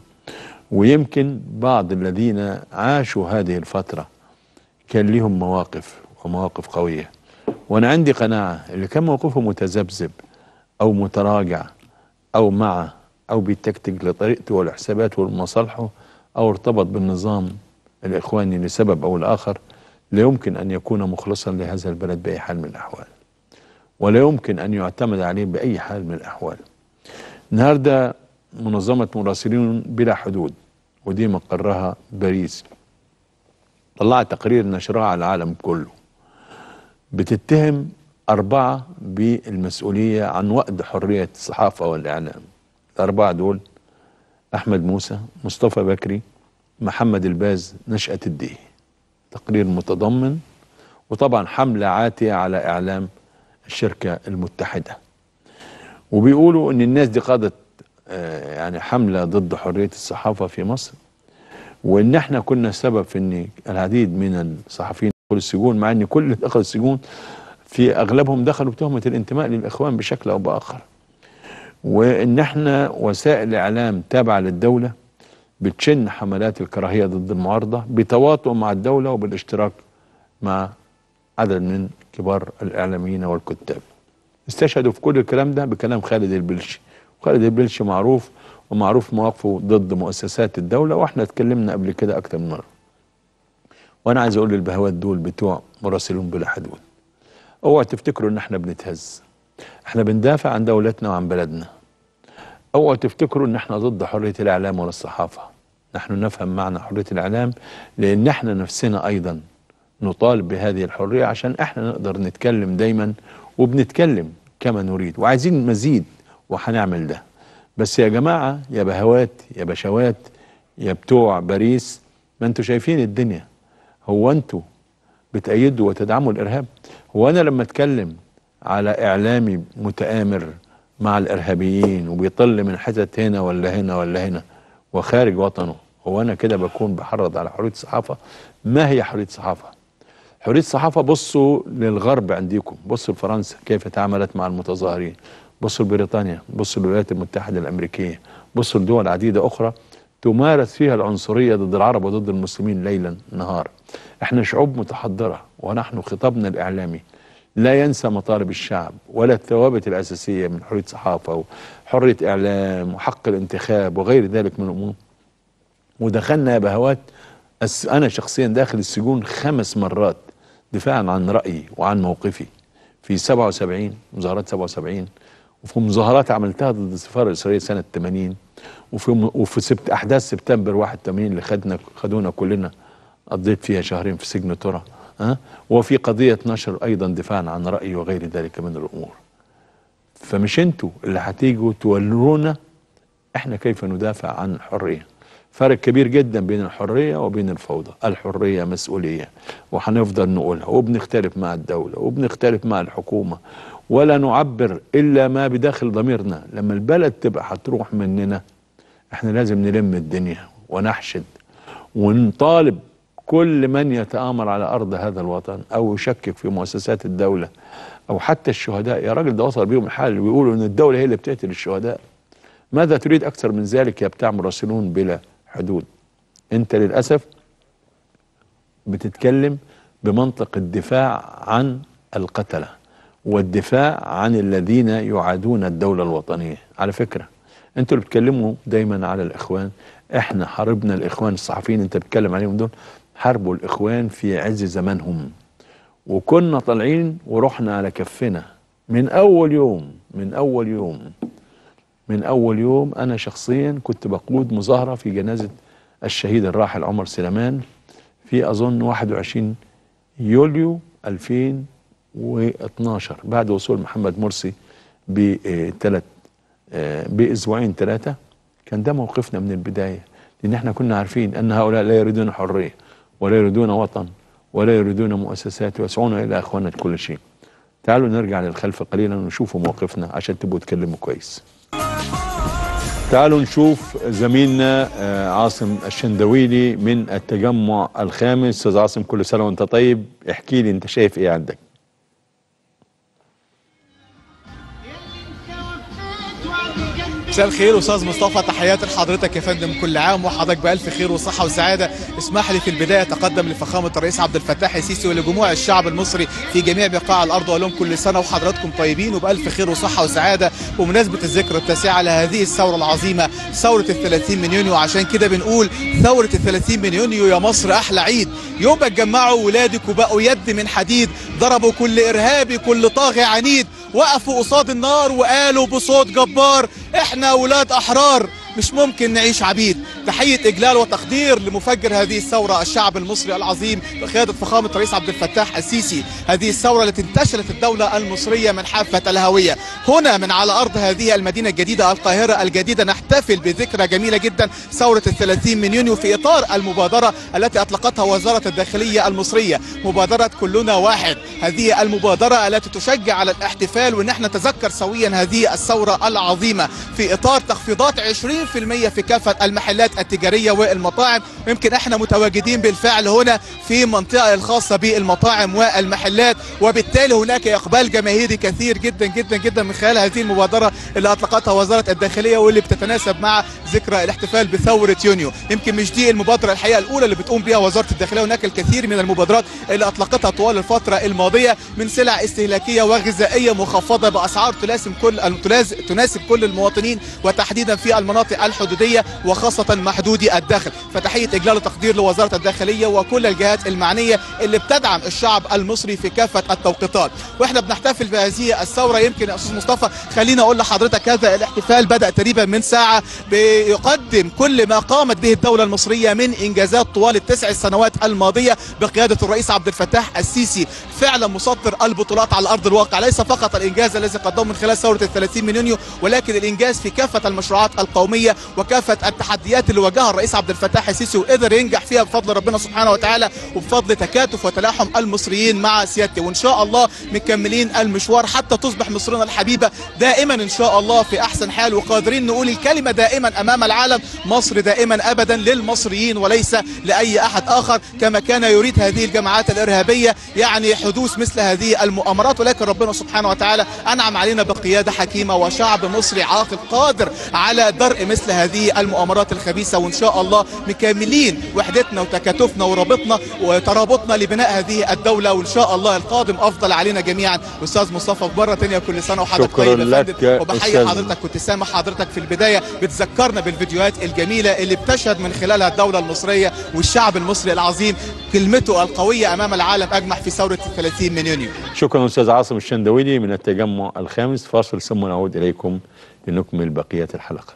S1: ويمكن بعض الذين عاشوا هذه الفتره كان ليهم مواقف ومواقف قويه وانا عندي قناعه اللي كان موقفه متذبذب او متراجع او مع او بيتكتك لطريقته ولحساباته ولمصالحه او ارتبط بالنظام الاخواني لسبب او لاخر لا يمكن ان يكون مخلصا لهذا البلد باي حال من الاحوال ولا يمكن ان يعتمد عليه باي حال من الاحوال النهارده منظمه مراسلين بلا حدود ودي مقرها باريس طلعت تقرير نشرها على العالم كله بتتهم أربعة بالمسؤولية عن وأد حرية الصحافة والإعلام الأربعة دول أحمد موسى مصطفى بكري محمد الباز نشأة الديه تقرير متضمن وطبعا حملة عاتية على إعلام الشركة المتحدة وبيقولوا ان الناس دي قادت آه، يعني حملة ضد حرية الصحافة في مصر وان احنا كنا سبب في ان العديد من الصحفيين دخلوا السجون مع ان كل اللي دخلوا السجون في اغلبهم دخلوا بتهمة الانتماء للاخوان بشكل او باخر وان احنا وسائل اعلام تابعة للدولة بتشن حملات الكراهية ضد المعارضة بتواطؤ مع الدولة وبالاشتراك مع عدد من كبار الاعلاميين والكتاب استشهدوا في كل الكلام ده بكلام خالد البلشي وخالد البلشي معروف ومعروف مواقفه ضد مؤسسات الدولة واحنا اتكلمنا قبل كده اكتر من مرة وانا عايز اقول للبهوات دول بتوع مراسلون بلا حدود اوعوا تفتكروا ان احنا بنتهز احنا بندافع عن دولتنا وعن بلدنا اوعوا تفتكروا ان احنا ضد حريه الاعلام ولا الصحافه نحن نفهم معنى حريه الاعلام لان احنا نفسنا ايضا نطالب بهذه الحريه عشان احنا نقدر نتكلم دايما وبنتكلم كما نريد وعايزين مزيد وهنعمل ده بس يا جماعه يا بهوات يا بشوات يا بتوع باريس ما انتوا شايفين الدنيا هو انتوا بتأيدوا وتدعموا الارهاب هو انا لما اتكلم على اعلامي متآمر مع الارهابيين وبيطل من حتت هنا ولا هنا ولا هنا وخارج وطنه هو انا كده بكون بحرض على حريه الصحافه ما هي حريه الصحافه حريه الصحافه بصوا للغرب عندكم بصوا لفرنسا كيف تعاملت مع المتظاهرين بصوا لبريطانيا بصوا للولايات المتحده الامريكيه بصوا لدول عديده اخرى تمارس فيها العنصريه ضد العرب وضد المسلمين ليلا نهارا احنا شعوب متحضره ونحن خطابنا الاعلامي لا ينسى مطالب الشعب ولا الثوابت الاساسيه من حريه صحافه وحريه اعلام وحق الانتخاب وغير ذلك من الامور ودخلنا يا بهوات أس- انا شخصيا داخل السجون خمس مرات دفاعا عن رايي وعن موقفي في 77 مظاهرات 77 وفي مظاهرات عملتها ضد السفاره الاسرائيليه سنه 80 وفي م- وفي سبت احداث سبتمبر 81 اللي خدنا خدونا كلنا قضيت فيها شهرين في سجن ترى ها وفي قضيه نشر ايضا دفاعا عن رايي وغير ذلك من الامور فمش انتوا اللي هتيجوا تورونا احنا كيف ندافع عن الحريه فرق كبير جدا بين الحريه وبين الفوضى الحريه مسؤوليه وهنفضل نقولها وبنختلف مع الدوله وبنختلف مع الحكومه ولا نعبر الا ما بداخل ضميرنا لما البلد تبقى هتروح مننا احنا لازم نلم الدنيا ونحشد ونطالب كل من يتآمر على أرض هذا الوطن أو يشكك في مؤسسات الدولة أو حتى الشهداء يا راجل ده وصل بيهم الحال اللي بيقولوا إن الدولة هي اللي بتقتل الشهداء ماذا تريد أكثر من ذلك يا بتاع مراسلون بلا حدود أنت للأسف بتتكلم بمنطق الدفاع عن القتلة والدفاع عن الذين يعادون الدولة الوطنية على فكرة انتوا اللي بتتكلموا دايما على الإخوان احنا حاربنا الإخوان الصحفيين انت بتتكلم عليهم دول حاربوا الإخوان في عز زمانهم وكنا طالعين ورحنا على كفنا من أول يوم من أول يوم من أول يوم أنا شخصيا كنت بقود مظاهرة في جنازة الشهيد الراحل عمر سليمان في أظن 21 يوليو 2012 بعد وصول محمد مرسي بثلاث بأسبوعين ثلاثة كان ده موقفنا من البداية لأن احنا كنا عارفين أن هؤلاء لا يريدون حرية ولا يريدون وطن ولا يريدون مؤسسات ويسعون إلى أخوانا كل شيء تعالوا نرجع للخلف قليلا ونشوفوا موقفنا عشان تبقوا تكلموا كويس تعالوا نشوف زميلنا آه، عاصم الشندويلي من التجمع الخامس استاذ عاصم كل سنه وانت طيب احكي لي انت شايف ايه عندك
S19: مساء الخير استاذ مصطفى تحياتي لحضرتك يا فندم كل عام وحضرتك بالف خير وصحه وسعاده اسمح لي في البدايه اتقدم لفخامه الرئيس عبد الفتاح السيسي ولجموع الشعب المصري في جميع بقاع الارض واقول لهم كل سنه وحضراتكم طيبين وبالف خير وصحه وسعاده بمناسبه الذكرى التاسعه لهذه الثوره العظيمه ثوره ال 30 من يونيو عشان كده بنقول ثوره ال 30 من يونيو يا مصر احلى عيد يوم ما اتجمعوا ولادك وبقوا يد من حديد ضربوا كل ارهابي كل طاغي عنيد وقفوا قصاد النار وقالوا بصوت جبار احنا ولاد احرار مش ممكن نعيش عبيد تحية إجلال وتقدير لمفجر هذه الثورة الشعب المصري العظيم بقيادة فخامة الرئيس عبد الفتاح السيسي هذه الثورة التي انتشلت الدولة المصرية من حافة الهوية هنا من على أرض هذه المدينة الجديدة القاهرة الجديدة نحتفل بذكرى جميلة جدا ثورة الثلاثين من يونيو في إطار المبادرة التي أطلقتها وزارة الداخلية المصرية مبادرة كلنا واحد هذه المبادرة التي تشجع على الاحتفال وإن احنا نتذكر سويا هذه الثورة العظيمة في إطار تخفيضات 20% في كافة المحلات التجارية والمطاعم ويمكن احنا متواجدين بالفعل هنا في منطقة الخاصة بالمطاعم والمحلات وبالتالي هناك إقبال جماهيري كثير جدا جدا جدا من خلال هذه المبادرة اللي أطلقتها وزارة الداخلية واللي بتتناسب مع ذكرى الاحتفال بثورة يونيو يمكن مش دي المبادرة الحقيقة الأولى اللي بتقوم بها وزارة الداخلية هناك الكثير من المبادرات اللي أطلقتها طوال الفترة الماضية من سلع استهلاكية وغذائية مخفضة بأسعار تلازم كل تلاز- تناسب كل المواطنين وتحديدا في المناطق المناطق الحدوديه وخاصه محدودي الداخل فتحيه اجلال وتقدير لوزاره الداخليه وكل الجهات المعنيه اللي بتدعم الشعب المصري في كافه التوقيتات واحنا بنحتفل بهذه الثوره يمكن يا استاذ مصطفى خليني اقول لحضرتك هذا الاحتفال بدا تقريبا من ساعه بيقدم كل ما قامت به الدوله المصريه من انجازات طوال التسع سنوات الماضيه بقياده الرئيس عبد الفتاح السيسي فعلا مسطر البطولات على ارض الواقع ليس فقط الانجاز الذي قدمه من خلال ثوره ال 30 من يونيو ولكن الانجاز في كافه المشروعات القوميه وكافه التحديات اللي واجهها الرئيس عبد الفتاح السيسي وقدر ينجح فيها بفضل ربنا سبحانه وتعالى وبفضل تكاتف وتلاحم المصريين مع سيادته وان شاء الله مكملين المشوار حتى تصبح مصرنا الحبيبه دائما ان شاء الله في احسن حال وقادرين نقول الكلمه دائما امام العالم مصر دائما ابدا للمصريين وليس لاي احد اخر كما كان يريد هذه الجماعات الارهابيه يعني حدوث مثل هذه المؤامرات ولكن ربنا سبحانه وتعالى انعم علينا بقياده حكيمه وشعب مصري عاقل قادر على درء مثل هذه المؤامرات الخبيثه وان شاء الله مكملين وحدتنا وتكاتفنا ورابطنا وترابطنا لبناء هذه الدوله وان شاء الله القادم افضل علينا جميعا استاذ مصطفى مره ثانيه كل سنه وحضرتك
S1: شكراً
S19: طيب يا
S1: لك
S19: فندم
S1: يا
S19: وبحيي
S1: أستاذ.
S19: حضرتك كنت سامع حضرتك في البدايه بتذكرنا بالفيديوهات الجميله اللي بتشهد من خلالها الدوله المصريه والشعب المصري العظيم كلمته القويه امام العالم اجمع في ثوره 30 من يونيو
S1: شكرا استاذ عاصم الشندويلي من التجمع الخامس فاصل ثم نعود اليكم لنكمل بقيه الحلقه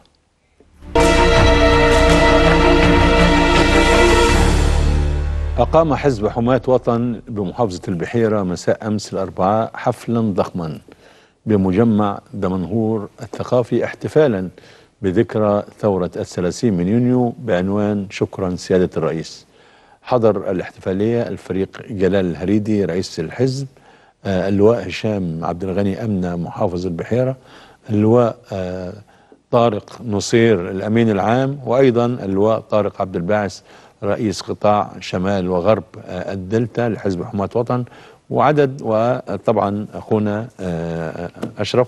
S1: أقام حزب حماة وطن بمحافظة البحيرة مساء أمس الأربعاء حفلا ضخما بمجمع دمنهور الثقافي احتفالا بذكرى ثورة الثلاثين من يونيو بعنوان شكرا سيادة الرئيس حضر الاحتفالية الفريق جلال الهريدي رئيس الحزب آه، اللواء هشام عبد الغني أمنة محافظ البحيرة اللواء آه، طارق نصير الأمين العام وأيضا اللواء طارق عبد الباعث رئيس قطاع شمال وغرب آه، الدلتا لحزب حماة وطن وعدد وطبعا أخونا آه، أشرف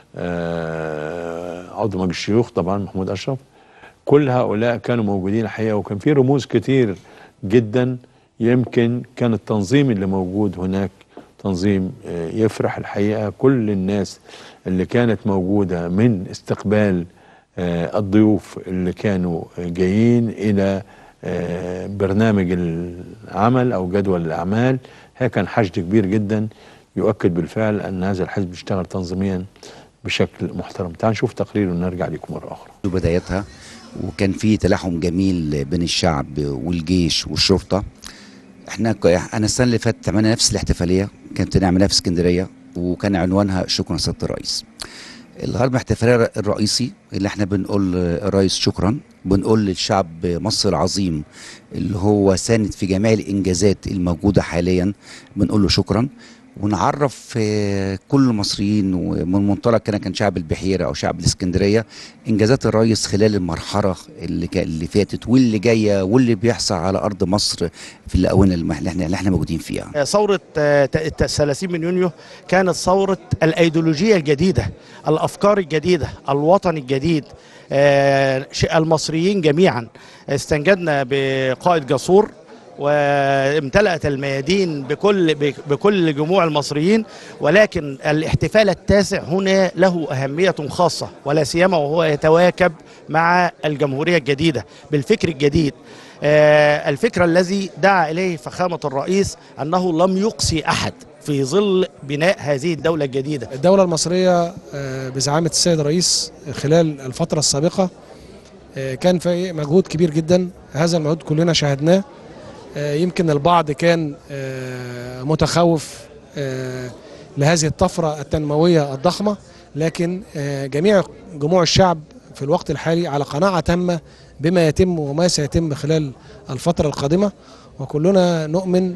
S1: آه، عضو مجلس الشيوخ طبعا محمود أشرف كل هؤلاء كانوا موجودين الحقيقة وكان في رموز كتير جدا يمكن كان التنظيم اللي موجود هناك تنظيم آه، يفرح الحقيقة كل الناس اللي كانت موجودة من استقبال آه، الضيوف اللي كانوا جايين إلى آه، برنامج العمل أو جدول الأعمال هي كان حشد كبير جدا يؤكد بالفعل أن هذا الحزب اشتغل تنظيميا بشكل محترم تعال نشوف تقرير ونرجع لكم مرة أخرى
S20: بدايتها وكان في تلاحم جميل بين الشعب والجيش والشرطه احنا ك- انا السنه اللي فاتت عملنا نفس الاحتفاليه كانت نعملها في اسكندريه وكان عنوانها شكرا سياده الرئيس الغرض من الاحتفاليه الرئيسي اللي احنا بنقول الرئيس شكرا بنقول للشعب مصر العظيم اللي هو ساند في جميع الانجازات الموجوده حاليا بنقول له شكرا ونعرف آه، كل المصريين ومن منطلق كان كان شعب البحيره او شعب الاسكندريه انجازات الرئيس خلال المرحله اللي كا- اللي فاتت واللي جايه واللي بيحصل على ارض مصر في الاونه الم- اللي احنا اللي احنا موجودين فيها
S21: ثورة آه، ت- ت- 30 من يونيو كانت ثورة الأيديولوجية الجديدة الأفكار الجديدة الوطن الجديد آه، ش- المصريين جميعا استنجدنا بقائد جسور وامتلأت الميادين بكل بك- بكل جموع المصريين ولكن الاحتفال التاسع هنا له أهمية خاصة ولا سيما وهو يتواكب مع الجمهورية الجديدة بالفكر الجديد آه، الفكر الذي دعا إليه فخامة الرئيس أنه لم يقصي أحد في ظل بناء هذه الدولة الجديدة
S22: الدولة المصرية آه، بزعامة السيد الرئيس خلال الفترة السابقة آه، كان في مجهود كبير جدا هذا المجهود كلنا شاهدناه آه، يمكن البعض كان آه، متخوف آه، لهذه الطفرة التنموية الضخمة لكن آه، جميع جموع الشعب في الوقت الحالي على قناعة تامة بما يتم وما سيتم خلال الفترة القادمة وكلنا نؤمن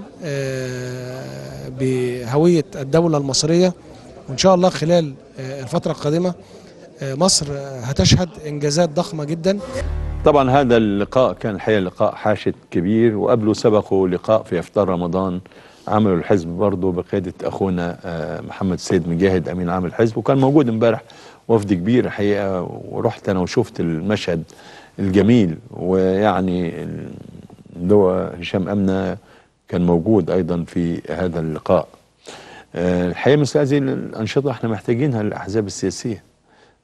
S22: آه، بهوية الدولة المصرية وإن شاء الله خلال آه، الفترة القادمة آه، مصر آه، هتشهد إنجازات ضخمة جدا
S1: طبعا هذا اللقاء كان الحقيقه لقاء حاشد كبير وقبله سبقه لقاء في افطار رمضان عمله الحزب برضه بقياده اخونا آه، محمد سيد مجاهد امين عام الحزب وكان موجود امبارح وفد كبير الحقيقه ورحت انا وشفت المشهد الجميل ويعني اللواء هشام امنه كان موجود ايضا في هذا اللقاء آه، الحقيقه مثل هذه الانشطه احنا محتاجينها للاحزاب السياسيه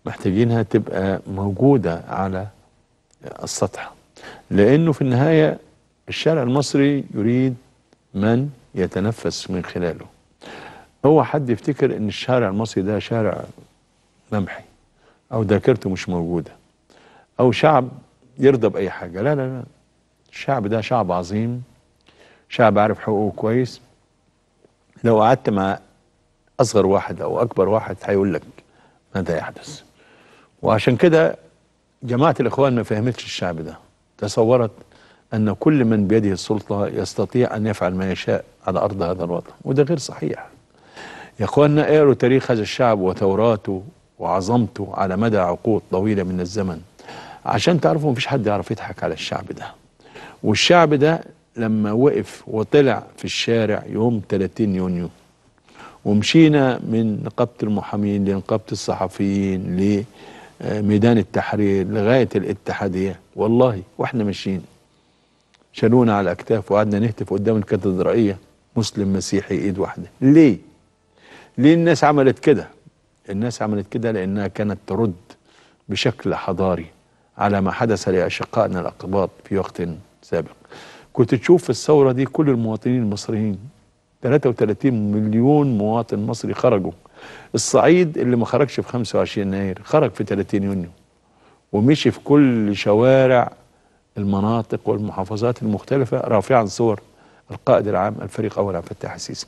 S1: محتاجينها تبقى موجودة على السطح لأنه في النهاية الشارع المصري يريد من يتنفس من خلاله هو حد يفتكر ان الشارع المصري ده شارع ممحي او ذاكرته مش موجودة او شعب يرضى بأي حاجة لا لا لا الشعب ده شعب عظيم شعب عارف حقوقه كويس لو قعدت مع اصغر واحد او اكبر واحد هيقول لك ماذا يحدث وعشان كده جماعة الاخوان ما فهمتش الشعب ده تصورت ان كل من بيده السلطة يستطيع ان يفعل ما يشاء على ارض هذا الوطن وده غير صحيح يا اخواننا اقروا تاريخ هذا الشعب وثوراته وعظمته على مدى عقود طويلة من الزمن عشان تعرفوا مفيش حد يعرف يضحك على الشعب ده والشعب ده لما وقف وطلع في الشارع يوم 30 يونيو ومشينا من نقابة المحامين لنقابة الصحفيين لميدان التحرير لغاية الاتحادية والله واحنا ماشيين شالونا على الأكتاف وقعدنا نهتف قدام الكاتدرائية مسلم مسيحي إيد واحدة ليه؟ ليه الناس عملت كده؟ الناس عملت كده لأنها كانت ترد بشكل حضاري على ما حدث لأشقائنا الأقباط في وقت سابق كنت تشوف في الثورة دي كل المواطنين المصريين 33 مليون مواطن مصري خرجوا الصعيد اللي ما خرجش في 25 يناير خرج في 30 يونيو ومشي في كل شوارع المناطق والمحافظات المختلفة رافعا صور القائد العام الفريق أول عبد الفتاح السيسي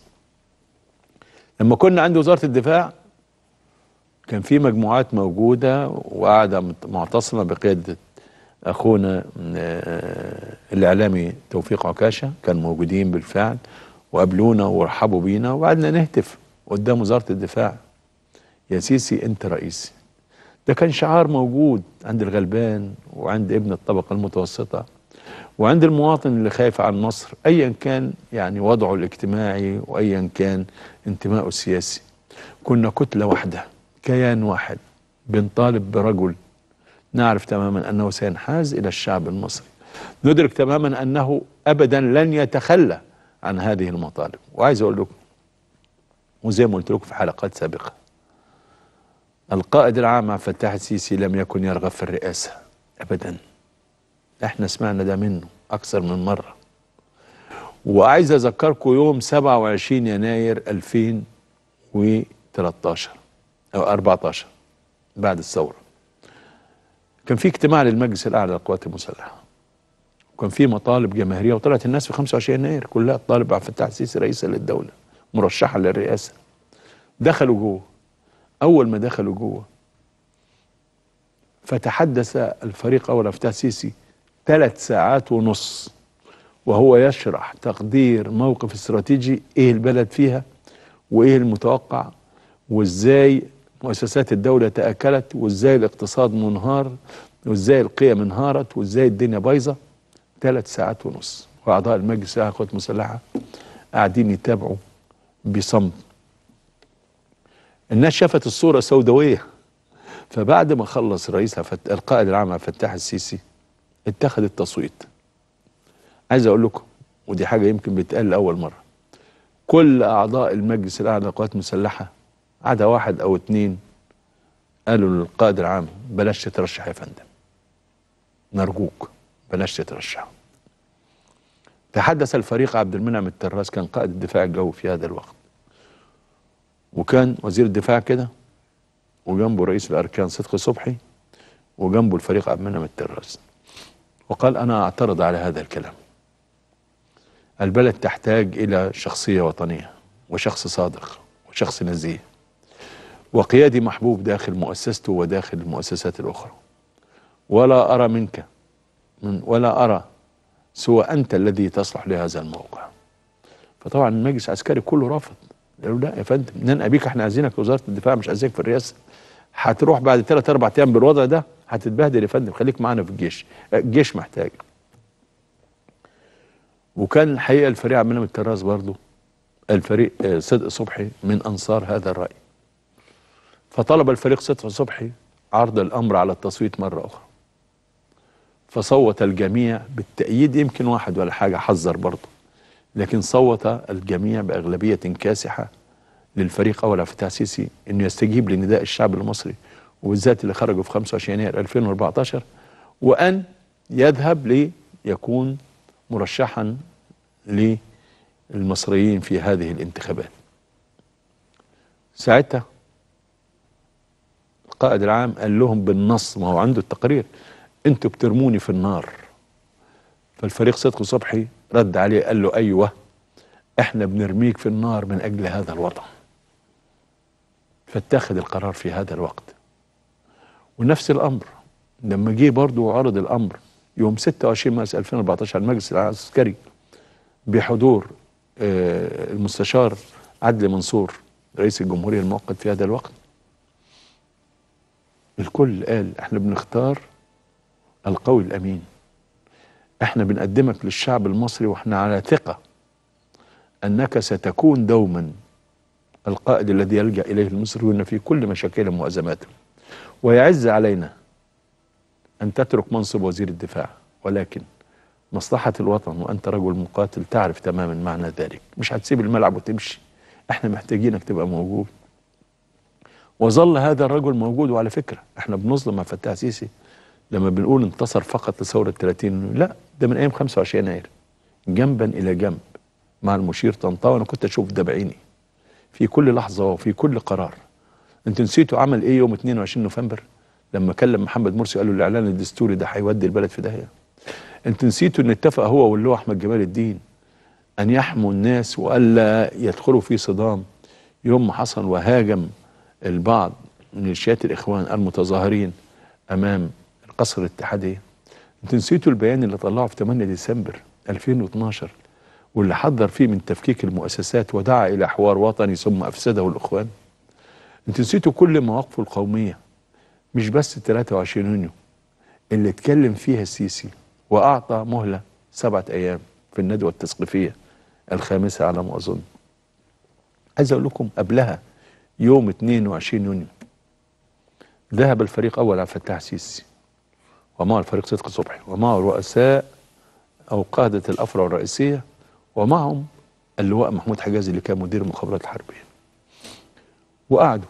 S1: لما كنا عند وزارة الدفاع كان في مجموعات موجودة وقاعدة مت- معتصمة بقيادة أخونا آه، الإعلامي توفيق عكاشة كانوا موجودين بالفعل وقابلونا ورحبوا بينا وقعدنا نهتف قدام وزارة الدفاع يا سيسي أنت رئيسي ده كان شعار موجود عند الغلبان وعند ابن الطبقة المتوسطة وعند المواطن اللي خايف عن مصر أيا كان يعني وضعه الاجتماعي وأيا كان انتمائه السياسي كنا كتلة واحدة كيان واحد بنطالب برجل نعرف تماما أنه سينحاز إلى الشعب المصري ندرك تماما أنه أبدا لن يتخلى عن هذه المطالب وعايز أقول لكم وزي ما قلت لكم في حلقات سابقة القائد العام عبد الفتاح السيسي لم يكن يرغب في الرئاسة أبدا احنا سمعنا ده منه أكثر من مرة وعايز أذكركم يوم 27 يناير 2013 أو 14 بعد الثورة كان في اجتماع للمجلس الأعلى للقوات المسلحة وكان في مطالب جماهيرية وطلعت الناس في 25 يناير كلها تطالب عبد الفتاح السيسي رئيسا للدولة مرشحا للرئاسة دخلوا جوه أول ما دخلوا جوه فتحدث الفريق أول عبد الفتاح السيسي ثلاث ساعات ونص وهو يشرح تقدير موقف استراتيجي ايه البلد فيها وايه المتوقع وازاي مؤسسات الدولة تأكلت وازاي الاقتصاد منهار وازاي القيم انهارت وازاي الدنيا بايظة ثلاث ساعات ونص واعضاء المجلس الاعلى للقوات المسلحة قاعدين يتابعوا بصمت الناس شافت الصورة سوداوية فبعد ما خلص رئيس فت... القائد العام عبد الفتاح السيسي اتخذ التصويت عايز اقول لكم ودي حاجه يمكن بتقال لاول مره كل اعضاء المجلس الاعلى للقوات المسلحه عدا واحد او اتنين قالوا للقائد العام بلاش تترشح يا فندم نرجوك بلاش تترشح تحدث الفريق عبد المنعم التراس كان قائد الدفاع الجوي في هذا الوقت وكان وزير الدفاع كده وجنبه رئيس الاركان صدقي صبحي وجنبه الفريق عبد المنعم التراس وقال انا اعترض على هذا الكلام البلد تحتاج الى شخصيه وطنيه وشخص صادق وشخص نزيه وقيادي محبوب داخل مؤسسته وداخل المؤسسات الاخرى ولا ارى منك من ولا ارى سوى انت الذي تصلح لهذا الموقع فطبعا المجلس العسكري كله رافض قالوا لا يا فندم ننقى بيك احنا عايزينك وزاره الدفاع مش عايزينك في الرئاسه هتروح بعد ثلاث اربع ايام بالوضع ده هتتبهدل يا فندم خليك معانا في الجيش الجيش محتاج وكان الحقيقه الفريق عبد المنعم التراس برضه الفريق آه، صدق صبحي من انصار هذا الراي فطلب الفريق صدق صبحي عرض الامر على التصويت مره اخرى فصوت الجميع بالتأييد يمكن واحد ولا حاجه حذر برضه لكن صوت الجميع باغلبيه كاسحه للفريق اول عبد الفتاح السيسي انه يستجيب لنداء الشعب المصري وبالذات اللي خرجوا في 25 يناير 2014 وأن يذهب ليكون مرشحا للمصريين في هذه الانتخابات ساعتها القائد العام قال لهم بالنص ما هو عنده التقرير انتوا بترموني في النار فالفريق صدقي صبحي رد عليه قال له ايوه احنا بنرميك في النار من اجل هذا الوطن فاتخذ القرار في هذا الوقت ونفس الامر لما جه برضه وعرض الامر يوم 26 مارس 2014 على المجلس العسكري بحضور آه، المستشار عدلي منصور رئيس الجمهورية المؤقت في هذا الوقت الكل قال احنا بنختار القوي الامين احنا بنقدمك للشعب المصري واحنا على ثقة انك ستكون دوما القائد الذي يلجأ اليه المصريون في كل مشاكلهم وازماتهم ويعز علينا ان تترك منصب وزير الدفاع ولكن مصلحة الوطن وانت رجل مقاتل تعرف تماما معنى ذلك مش هتسيب الملعب وتمشي احنا محتاجينك تبقى موجود وظل هذا الرجل موجود وعلى فكرة احنا بنظلم مع فتاح سيسي لما بنقول انتصر فقط لثورة 30 لا ده من ايام 25 يناير جنبا الى جنب مع المشير طنطاوي انا كنت اشوف ده بعيني في كل لحظة وفي كل قرار انت نسيتوا عمل ايه يوم 22 نوفمبر لما كلم محمد مرسي قال له الاعلان الدستوري ده هيودي البلد في داهية انت نسيتوا ان اتفق هو واللي هو احمد جمال الدين ان يحموا الناس والا يدخلوا في صدام يوم ما حصل وهاجم البعض من ميليشيات الاخوان المتظاهرين امام القصر الاتحاديه انتوا نسيتوا البيان اللي طلعه في 8 ديسمبر 2012 واللي حذر فيه من تفكيك المؤسسات ودعا الى حوار وطني ثم افسده الاخوان انتوا نسيتوا كل مواقفه القوميه مش بس 23 يونيو اللي اتكلم فيها السيسي واعطى مهله سبعه ايام في الندوه التثقيفيه الخامسه على ما اظن عايز اقول لكم قبلها يوم 22 يونيو ذهب الفريق اول على فتاح سيسي ومعه الفريق صدقي صبحي ومعه رؤساء او قاده الافرع الرئيسيه ومعهم اللواء محمود حجازي اللي كان مدير المخابرات الحربيه وقعدوا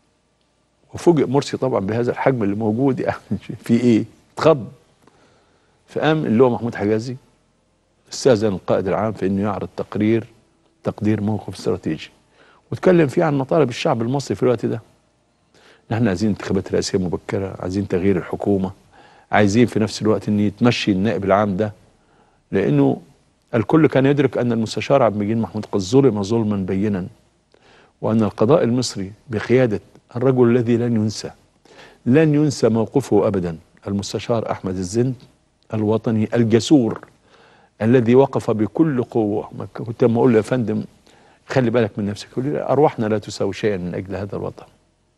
S1: وفوجئ مرسي طبعا بهذا الحجم اللي موجود يعني في ايه اتخض فقام اللواء محمود حجازي استاذن القائد العام في انه يعرض تقرير تقدير موقف استراتيجي واتكلم فيه عن مطالب الشعب المصري في الوقت ده نحن عايزين انتخابات رئاسيه مبكره عايزين تغيير الحكومه عايزين في نفس الوقت ان يتمشي النائب العام ده لانه الكل كان يدرك ان المستشار عبد المجيد محمود قد ظلم ظلما بينا وان القضاء المصري بقياده الرجل الذي لن ينسى لن ينسى موقفه ابدا المستشار احمد الزند الوطني الجسور الذي وقف بكل قوه ما كنت لما اقول له يا فندم خلي بالك من نفسك يقول لي ارواحنا لا تساوي شيئا من اجل هذا الوطن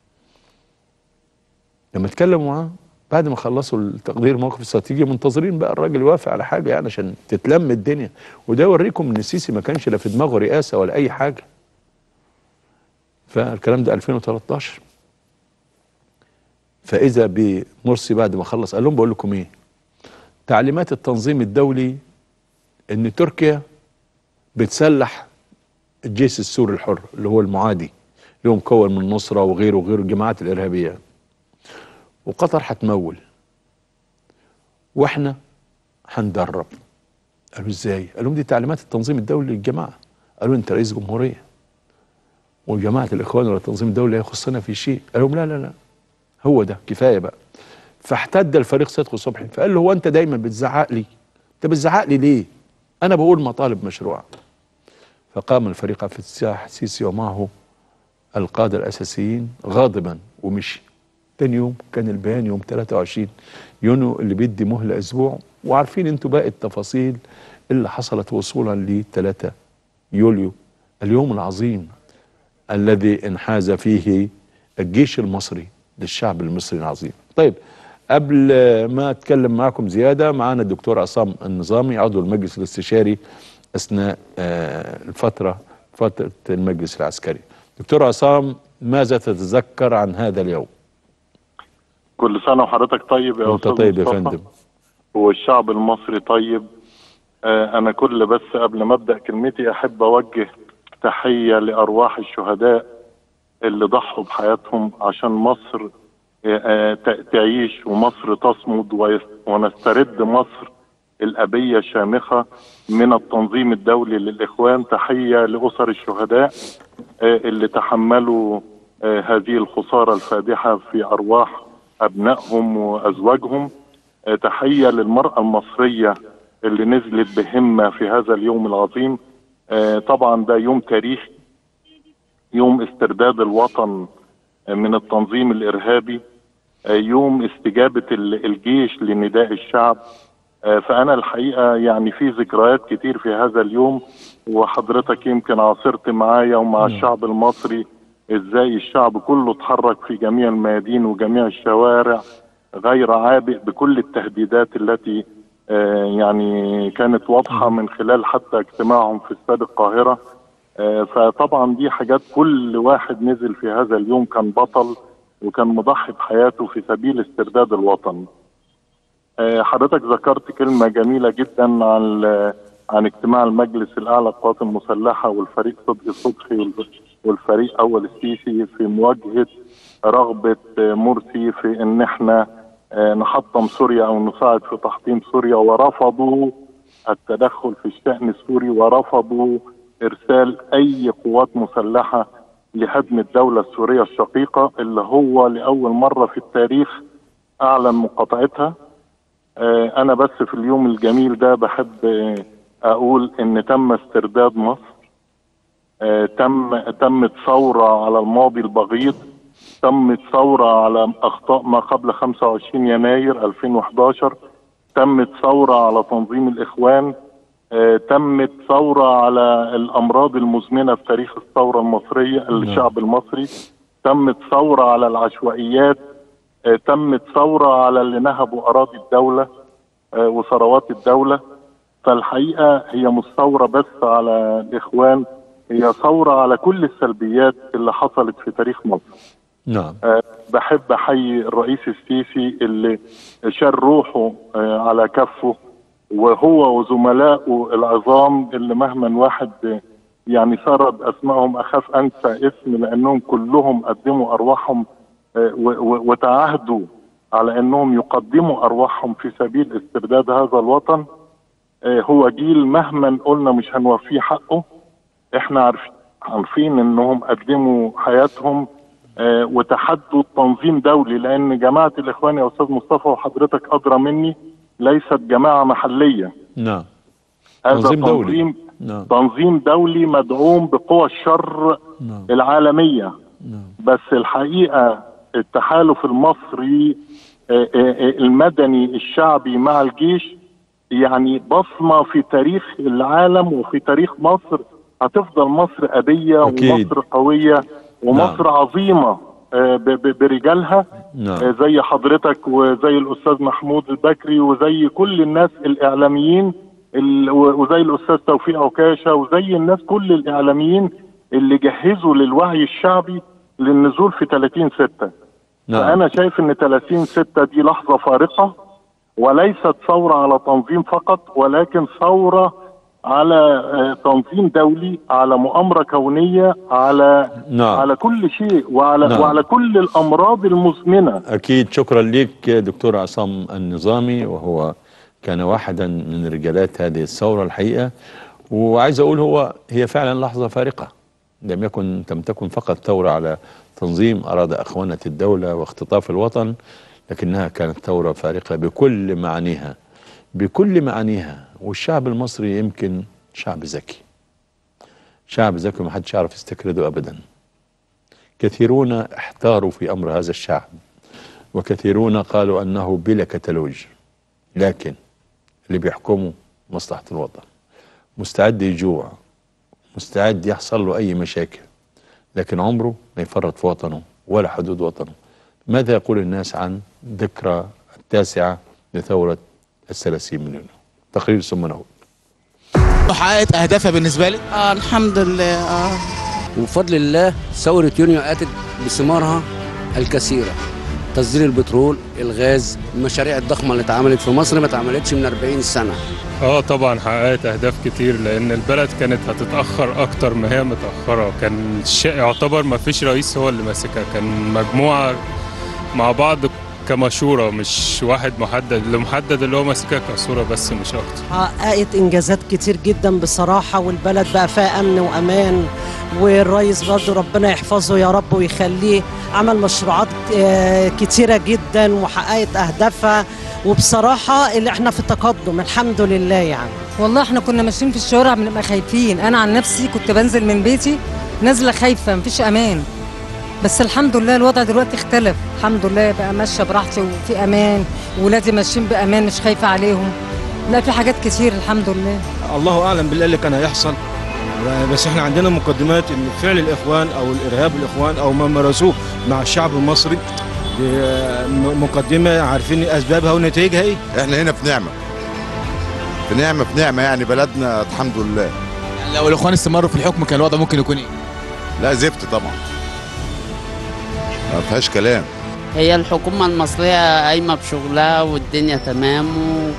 S1: لما اتكلموا معاه بعد ما خلصوا التقدير موقف استراتيجي منتظرين بقى الراجل يوافق على حاجه يعني عشان تتلم الدنيا وده يوريكم ان السيسي ما كانش لا في دماغه رئاسه ولا اي حاجه فالكلام ده 2013 فاذا بمرسي بعد ما خلص قال لهم بقول لكم ايه تعليمات التنظيم الدولي ان تركيا بتسلح الجيش السوري الحر اللي هو المعادي اللي هو مكون من النصره وغيره وغيره الجماعات الارهابيه وقطر هتمول واحنا هندرب قالوا ازاي؟ قالوا دي تعليمات التنظيم الدولي للجماعه قالوا انت رئيس جمهوريه وجماعه الاخوان ولا التنظيم الدولي لا يخصنا في شيء قالوا لا لا لا هو ده كفايه بقى فاحتد الفريق صدقي صبحي فقال له هو انت دايما بتزعق لي انت بتزعق لي ليه؟ انا بقول مطالب مشروعه فقام الفريق عبد الفتاح السيسي ومعه القاده الاساسيين غاضبا ومشي تاني يوم كان البيان يوم 23 يونيو اللي بيدي مهله اسبوع وعارفين انتوا باقي التفاصيل اللي حصلت وصولا ل 3 يوليو اليوم العظيم الذي انحاز فيه الجيش المصري للشعب المصري العظيم طيب قبل ما اتكلم معكم زياده معانا الدكتور عصام النظامي عضو المجلس الاستشاري اثناء آه، الفتره فتره المجلس العسكري دكتور عصام ماذا تتذكر عن هذا اليوم
S2: كل سنة وحضرتك طيب يا
S1: وانت
S2: أستاذ
S1: طيب يا
S2: مصطفى.
S1: فندم
S2: والشعب المصري طيب آه أنا كل بس قبل ما أبدأ كلمتي أحب أوجه تحية لأرواح الشهداء اللي ضحوا بحياتهم عشان مصر آه، ت- تعيش ومصر تصمد ويس- ونسترد مصر الأبية الشامخة من التنظيم الدولي للإخوان تحية لأسر الشهداء آه، اللي تحملوا آه، هذه الخسارة الفادحة في أرواح أبنائهم وأزواجهم آه، تحية للمرأة المصرية اللي نزلت بهمة في هذا اليوم العظيم آه، طبعا ده يوم تاريخي يوم استرداد الوطن من التنظيم الإرهابي آه، يوم استجابة ال- الجيش لنداء الشعب آه، فأنا الحقيقة يعني في ذكريات كتير في هذا اليوم وحضرتك يمكن عاصرت معايا ومع الشعب المصري ازاي الشعب كله اتحرك في جميع الميادين وجميع الشوارع غير عابئ بكل التهديدات التي آه، يعني كانت واضحة من خلال حتى اجتماعهم في استاد القاهرة آه، فطبعا دي حاجات كل واحد نزل في هذا اليوم كان بطل وكان مضحي بحياته في سبيل استرداد الوطن آه، حضرتك ذكرت كلمة جميلة جدا عن عن اجتماع المجلس الأعلى للقوات المسلحة والفريق صدقي صدقي والف- والفريق أول السيسي في مواجهة رغبة آه، مرسي في إن احنا آه، نحطم سوريا أو نساعد في تحطيم سوريا ورفضوا التدخل في الشأن السوري ورفضوا إرسال أي قوات مسلحة لهدم الدولة السورية الشقيقة اللي هو لأول مرة في التاريخ أعلن مقاطعتها آه، أنا بس في اليوم الجميل ده بحب آه، أقول إن تم استرداد مصر آه، تم تمت ثورة على الماضي البغيض تمت ثورة على أخطاء ما قبل 25 يناير 2011 تمت ثورة على تنظيم الإخوان آه، تمت ثورة على الأمراض المزمنة في تاريخ الثورة المصرية الشعب المصري تمت ثورة على العشوائيات آه، تمت ثورة على اللي نهبوا أراضي الدولة آه، وثروات الدولة فالحقيقة هي مش ثورة بس على الإخوان هي ثورة على كل السلبيات اللي حصلت في تاريخ مصر
S1: نعم
S2: آه، بحب احيي الرئيس السيسي اللي شال روحه آه، على كفه وهو وزملائه العظام اللي مهما واحد آه، يعني سرد اسمائهم اخاف انسى اسم لانهم كلهم قدموا ارواحهم آه، و- و- وتعهدوا على انهم يقدموا ارواحهم في سبيل استرداد هذا الوطن آه، هو جيل مهما قلنا مش هنوفيه حقه احنا عارفين عارفين انهم قدموا حياتهم آه، وتحدوا تنظيم دولي لان جماعه الاخوان يا استاذ مصطفى وحضرتك ادرى مني ليست جماعه محليه
S1: نعم
S2: هذا
S1: تنظيم دولي.
S2: تنظيم
S1: نعم
S2: تنظيم دولي مدعوم بقوى الشر
S1: نعم.
S2: العالميه بس الحقيقه التحالف المصري آه، آه، آه، المدني الشعبي مع الجيش يعني بصمه في تاريخ العالم وفي تاريخ مصر هتفضل مصر ابيه
S1: أكيد.
S2: ومصر قويه ومصر عظيمه آه، ب- ب- برجالها
S1: نعم
S2: آه، زي حضرتك وزي الاستاذ محمود البكري وزي كل الناس الاعلاميين ال- و- وزي الاستاذ توفيق عكاشه وزي الناس كل الاعلاميين اللي جهزوا للوعي الشعبي للنزول في 30 6
S1: نعم.
S2: فانا شايف ان 30 6 دي لحظه فارقه وليست ثوره على تنظيم فقط ولكن ثوره على آه، تنظيم دولي على مؤامره كونيه على
S1: نعم.
S2: على كل شيء وعلى
S1: نعم.
S2: وعلى كل الامراض المزمنه
S1: أكيد شكرا لك دكتور عصام النظامي وهو كان واحدا من رجالات هذه الثورة الحقيقة وعايز أقول هو هي فعلا لحظة فارقة لم يكن لم تكن فقط ثورة على تنظيم أراد أخوانة الدولة واختطاف الوطن لكنها كانت ثورة فارقة بكل معانيها بكل معانيها والشعب المصري يمكن شعب ذكي شعب ذكي ما حدش يعرف يستكرده أبدا كثيرون احتاروا في أمر هذا الشعب وكثيرون قالوا أنه بلا كتالوج لكن اللي بيحكموا مصلحة الوطن مستعد يجوع مستعد يحصل له أي مشاكل لكن عمره ما يفرط في وطنه ولا حدود وطنه ماذا يقول الناس عن ذكرى التاسعة لثورة الثلاثين من يونيو تقرير ثم نعود
S3: حققت اهدافها بالنسبه لك
S5: اه الحمد لله اه وبفضل الله ثورة يونيو اتت بثمارها الكثيرة تصدير البترول الغاز المشاريع الضخمة اللي اتعملت في مصر ما اتعملتش من 40 سنة
S23: اه طبعا حققت اهداف كتير لان البلد كانت هتتاخر اكتر ما هي متاخره كان الشيء يعتبر ما فيش رئيس هو اللي ماسكها كان مجموعه مع بعض كمشورة مش واحد محدد اللي محدد اللي هو ماسكها كصورة بس مش أكتر
S6: حققت انجازات كتير جدا بصراحه والبلد بقى فيها امن وامان والرئيس برضو ربنا يحفظه يا رب ويخليه عمل مشروعات آه، كتيره جدا وحققت اهدافها وبصراحه اللي احنا في تقدم الحمد لله يعني
S7: والله احنا كنا ماشيين في الشوارع بنبقى خايفين انا عن نفسي كنت بنزل من بيتي نازله خايفه مفيش امان بس الحمد لله الوضع دلوقتي اختلف الحمد لله بقى ماشيه براحتي وفي امان ولادي ماشيين بامان مش خايفه عليهم لا في حاجات كتير الحمد لله
S9: الله اعلم بالله اللي كان هيحصل بس احنا عندنا مقدمات ان فعل الاخوان او الارهاب الاخوان او ما مارسوه مع الشعب المصري دي مقدمه عارفين اسبابها ونتائجها ايه
S24: احنا هنا في نعمه في نعمه في نعمه يعني بلدنا الحمد لله
S3: يعني لو الاخوان استمروا في الحكم كان الوضع ممكن يكون ايه؟
S24: لا زفت طبعا ما فيهاش كلام
S25: هي الحكومة المصرية قايمة بشغلها والدنيا تمام و...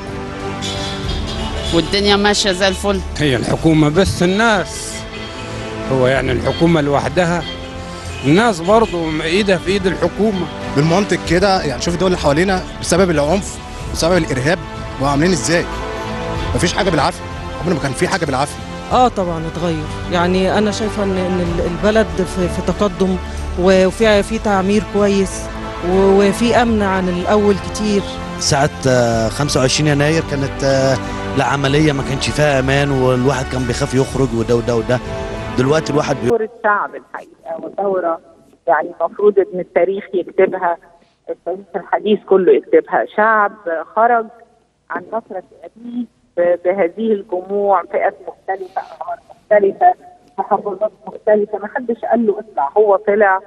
S25: والدنيا ماشية زي الفل
S26: هي الحكومة بس الناس هو يعني الحكومة لوحدها الناس برضه ايدها في ايد الحكومة
S27: بالمنطق كده يعني شوف الدول اللي حوالينا بسبب العنف بسبب الارهاب بقوا عاملين ازاي مفيش حاجه بالعافيه عمر ما كان في حاجه بالعافيه
S6: اه طبعا اتغير يعني انا شايفه ان ان البلد في, في تقدم وفي في تعمير كويس وفي امن عن الاول كتير
S21: ساعة آه، 25 يناير كانت آه، لا عملية ما كانش فيها أمان والواحد كان بيخاف يخرج وده وده وده دلوقتي الواحد بي...
S28: ثورة شعب الحقيقة وثورة يعني المفروض إن التاريخ يكتبها التاريخ الحديث كله يكتبها شعب خرج عن نصرة أبيه ب- بهذه الجموع فئات مختلفة أعمار مختلفة محافظات مختلفة ما حدش قال له اطلع هو طلع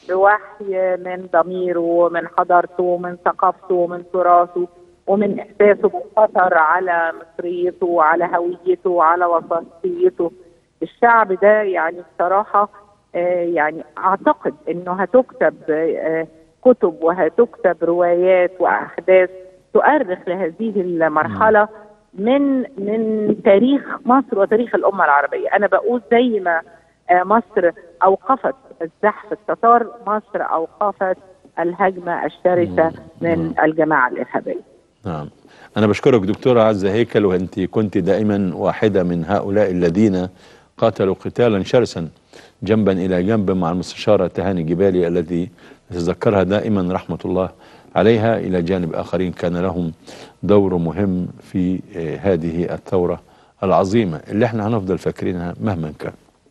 S28: بوحي من ضميره ومن حضارته ومن ثقافته ومن تراثه ومن إحساسه بالخطر على مصريته وعلى هويته وعلى وطنيته الشعب ده يعني بصراحة آه، يعني أعتقد إنه هتكتب آه، كتب وهتكتب روايات وأحداث تؤرخ لهذه المرحلة من من تاريخ مصر وتاريخ الأمة العربية أنا بقول زي ما آه، مصر أوقفت الزحف التتار مصر أوقفت الهجمة الشرسة من الجماعة الإرهابية
S1: نعم أنا بشكرك دكتورة عزة هيكل وأنت كنت دائما واحدة من هؤلاء الذين قاتلوا قتالا شرسا جنبا إلى جنب مع المستشارة تهاني جبالي الذي نتذكرها دائما رحمة الله عليها إلى جانب آخرين كان لهم دور مهم في آه، هذه الثورة العظيمة اللي احنا هنفضل فاكرينها مهما كان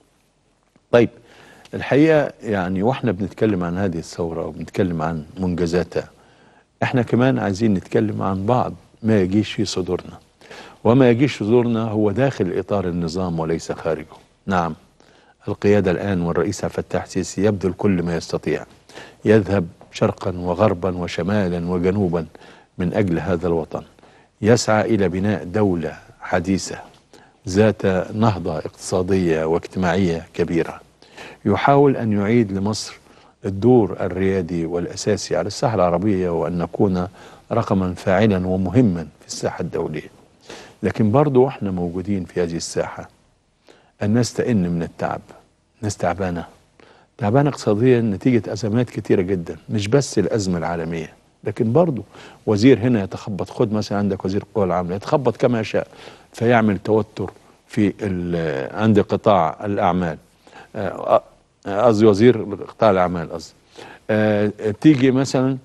S1: طيب الحقيقة يعني واحنا بنتكلم عن هذه الثورة وبنتكلم عن منجزاتها احنا كمان عايزين نتكلم عن بعض ما يجيش في صدورنا وما يجيش في صدورنا هو داخل اطار النظام وليس خارجه نعم القيادة الآن والرئيس عبد الفتاح السيسي يبذل كل ما يستطيع يذهب شرقا وغربا وشمالا وجنوبا من أجل هذا الوطن يسعى إلى بناء دولة حديثة ذات نهضة اقتصادية واجتماعية كبيرة يحاول أن يعيد لمصر الدور الريادي والأساسي على الساحة العربية وأن نكون رقما فاعلا ومهما في الساحة الدولية لكن برضو احنا موجودين في هذه الساحة الناس تئن من التعب ناس تعبانة تعبانة اقتصاديا نتيجة أزمات كتيرة جدا مش بس الأزمة العالمية لكن برضو وزير هنا يتخبط خد مثلا عندك وزير القوى العاملة يتخبط كما يشاء فيعمل توتر في ال- عند قطاع الأعمال آه، آه، قصدي وزير قطاع الأعمال قصدي آه، تيجي مثلا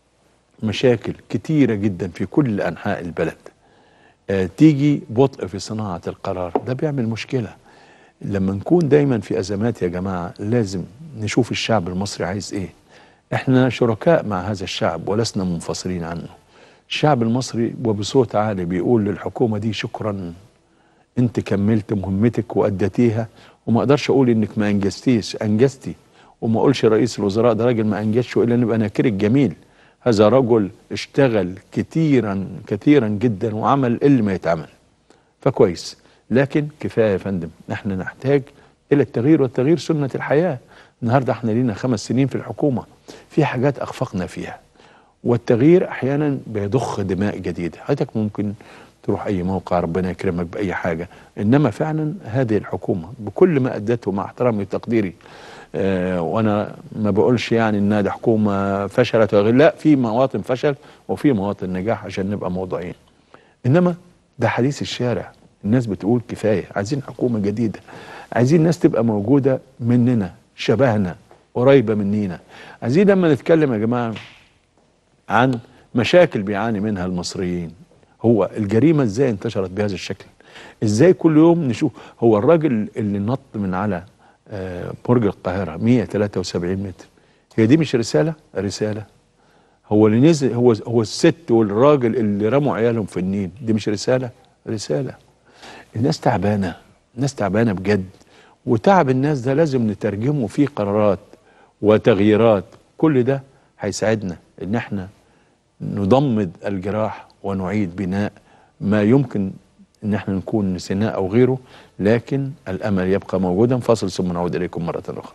S1: مشاكل كتيرة جدا في كل أنحاء البلد آه، تيجي بطء في صناعة القرار ده بيعمل مشكلة لما نكون دايما في أزمات يا جماعة لازم نشوف الشعب المصري عايز إيه إحنا شركاء مع هذا الشعب ولسنا منفصلين عنه الشعب المصري وبصوت عالي بيقول للحكومة دي شكرا انت كملت مهمتك وأديتيها وما اقدرش اقول انك ما انجزتيش انجزتي وما اقولش رئيس الوزراء ده راجل ما انجزش والا نبقى ناكر الجميل هذا رجل اشتغل كتيرا كثيرا جدا وعمل اللي ما يتعمل فكويس لكن كفايه يا فندم احنا نحتاج الى التغيير والتغيير سنه الحياه النهارده احنا لينا خمس سنين في الحكومه في حاجات اخفقنا فيها والتغيير احيانا بيضخ دماء جديده حضرتك ممكن تروح اي موقع ربنا يكرمك باي حاجه انما فعلا هذه الحكومه بكل ما ادته مع احترامي وتقديري آه وانا ما بقولش يعني انها دي حكومه فشلت وغير لا في مواطن فشل وفي مواطن نجاح عشان نبقى موضوعيين انما ده حديث الشارع الناس بتقول كفايه عايزين حكومه جديده عايزين ناس تبقى موجوده مننا شبهنا قريبه مننا عايزين لما نتكلم يا جماعه عن مشاكل بيعاني منها المصريين هو الجريمه ازاي انتشرت بهذا الشكل ازاي كل يوم نشوف هو الراجل اللي نط من على آه، برج القاهره 173 متر هي دي مش رساله رساله هو اللي نزل هو هو الست والراجل اللي رموا عيالهم في النيل دي مش رساله رساله الناس تعبانه الناس تعبانه بجد وتعب الناس ده لازم نترجمه في قرارات وتغييرات كل ده هيساعدنا ان احنا نضمد الجراح ونعيد بناء ما يمكن ان احنا نكون نسيناه او غيره لكن الامل يبقى موجودا فاصل ثم نعود اليكم مره اخرى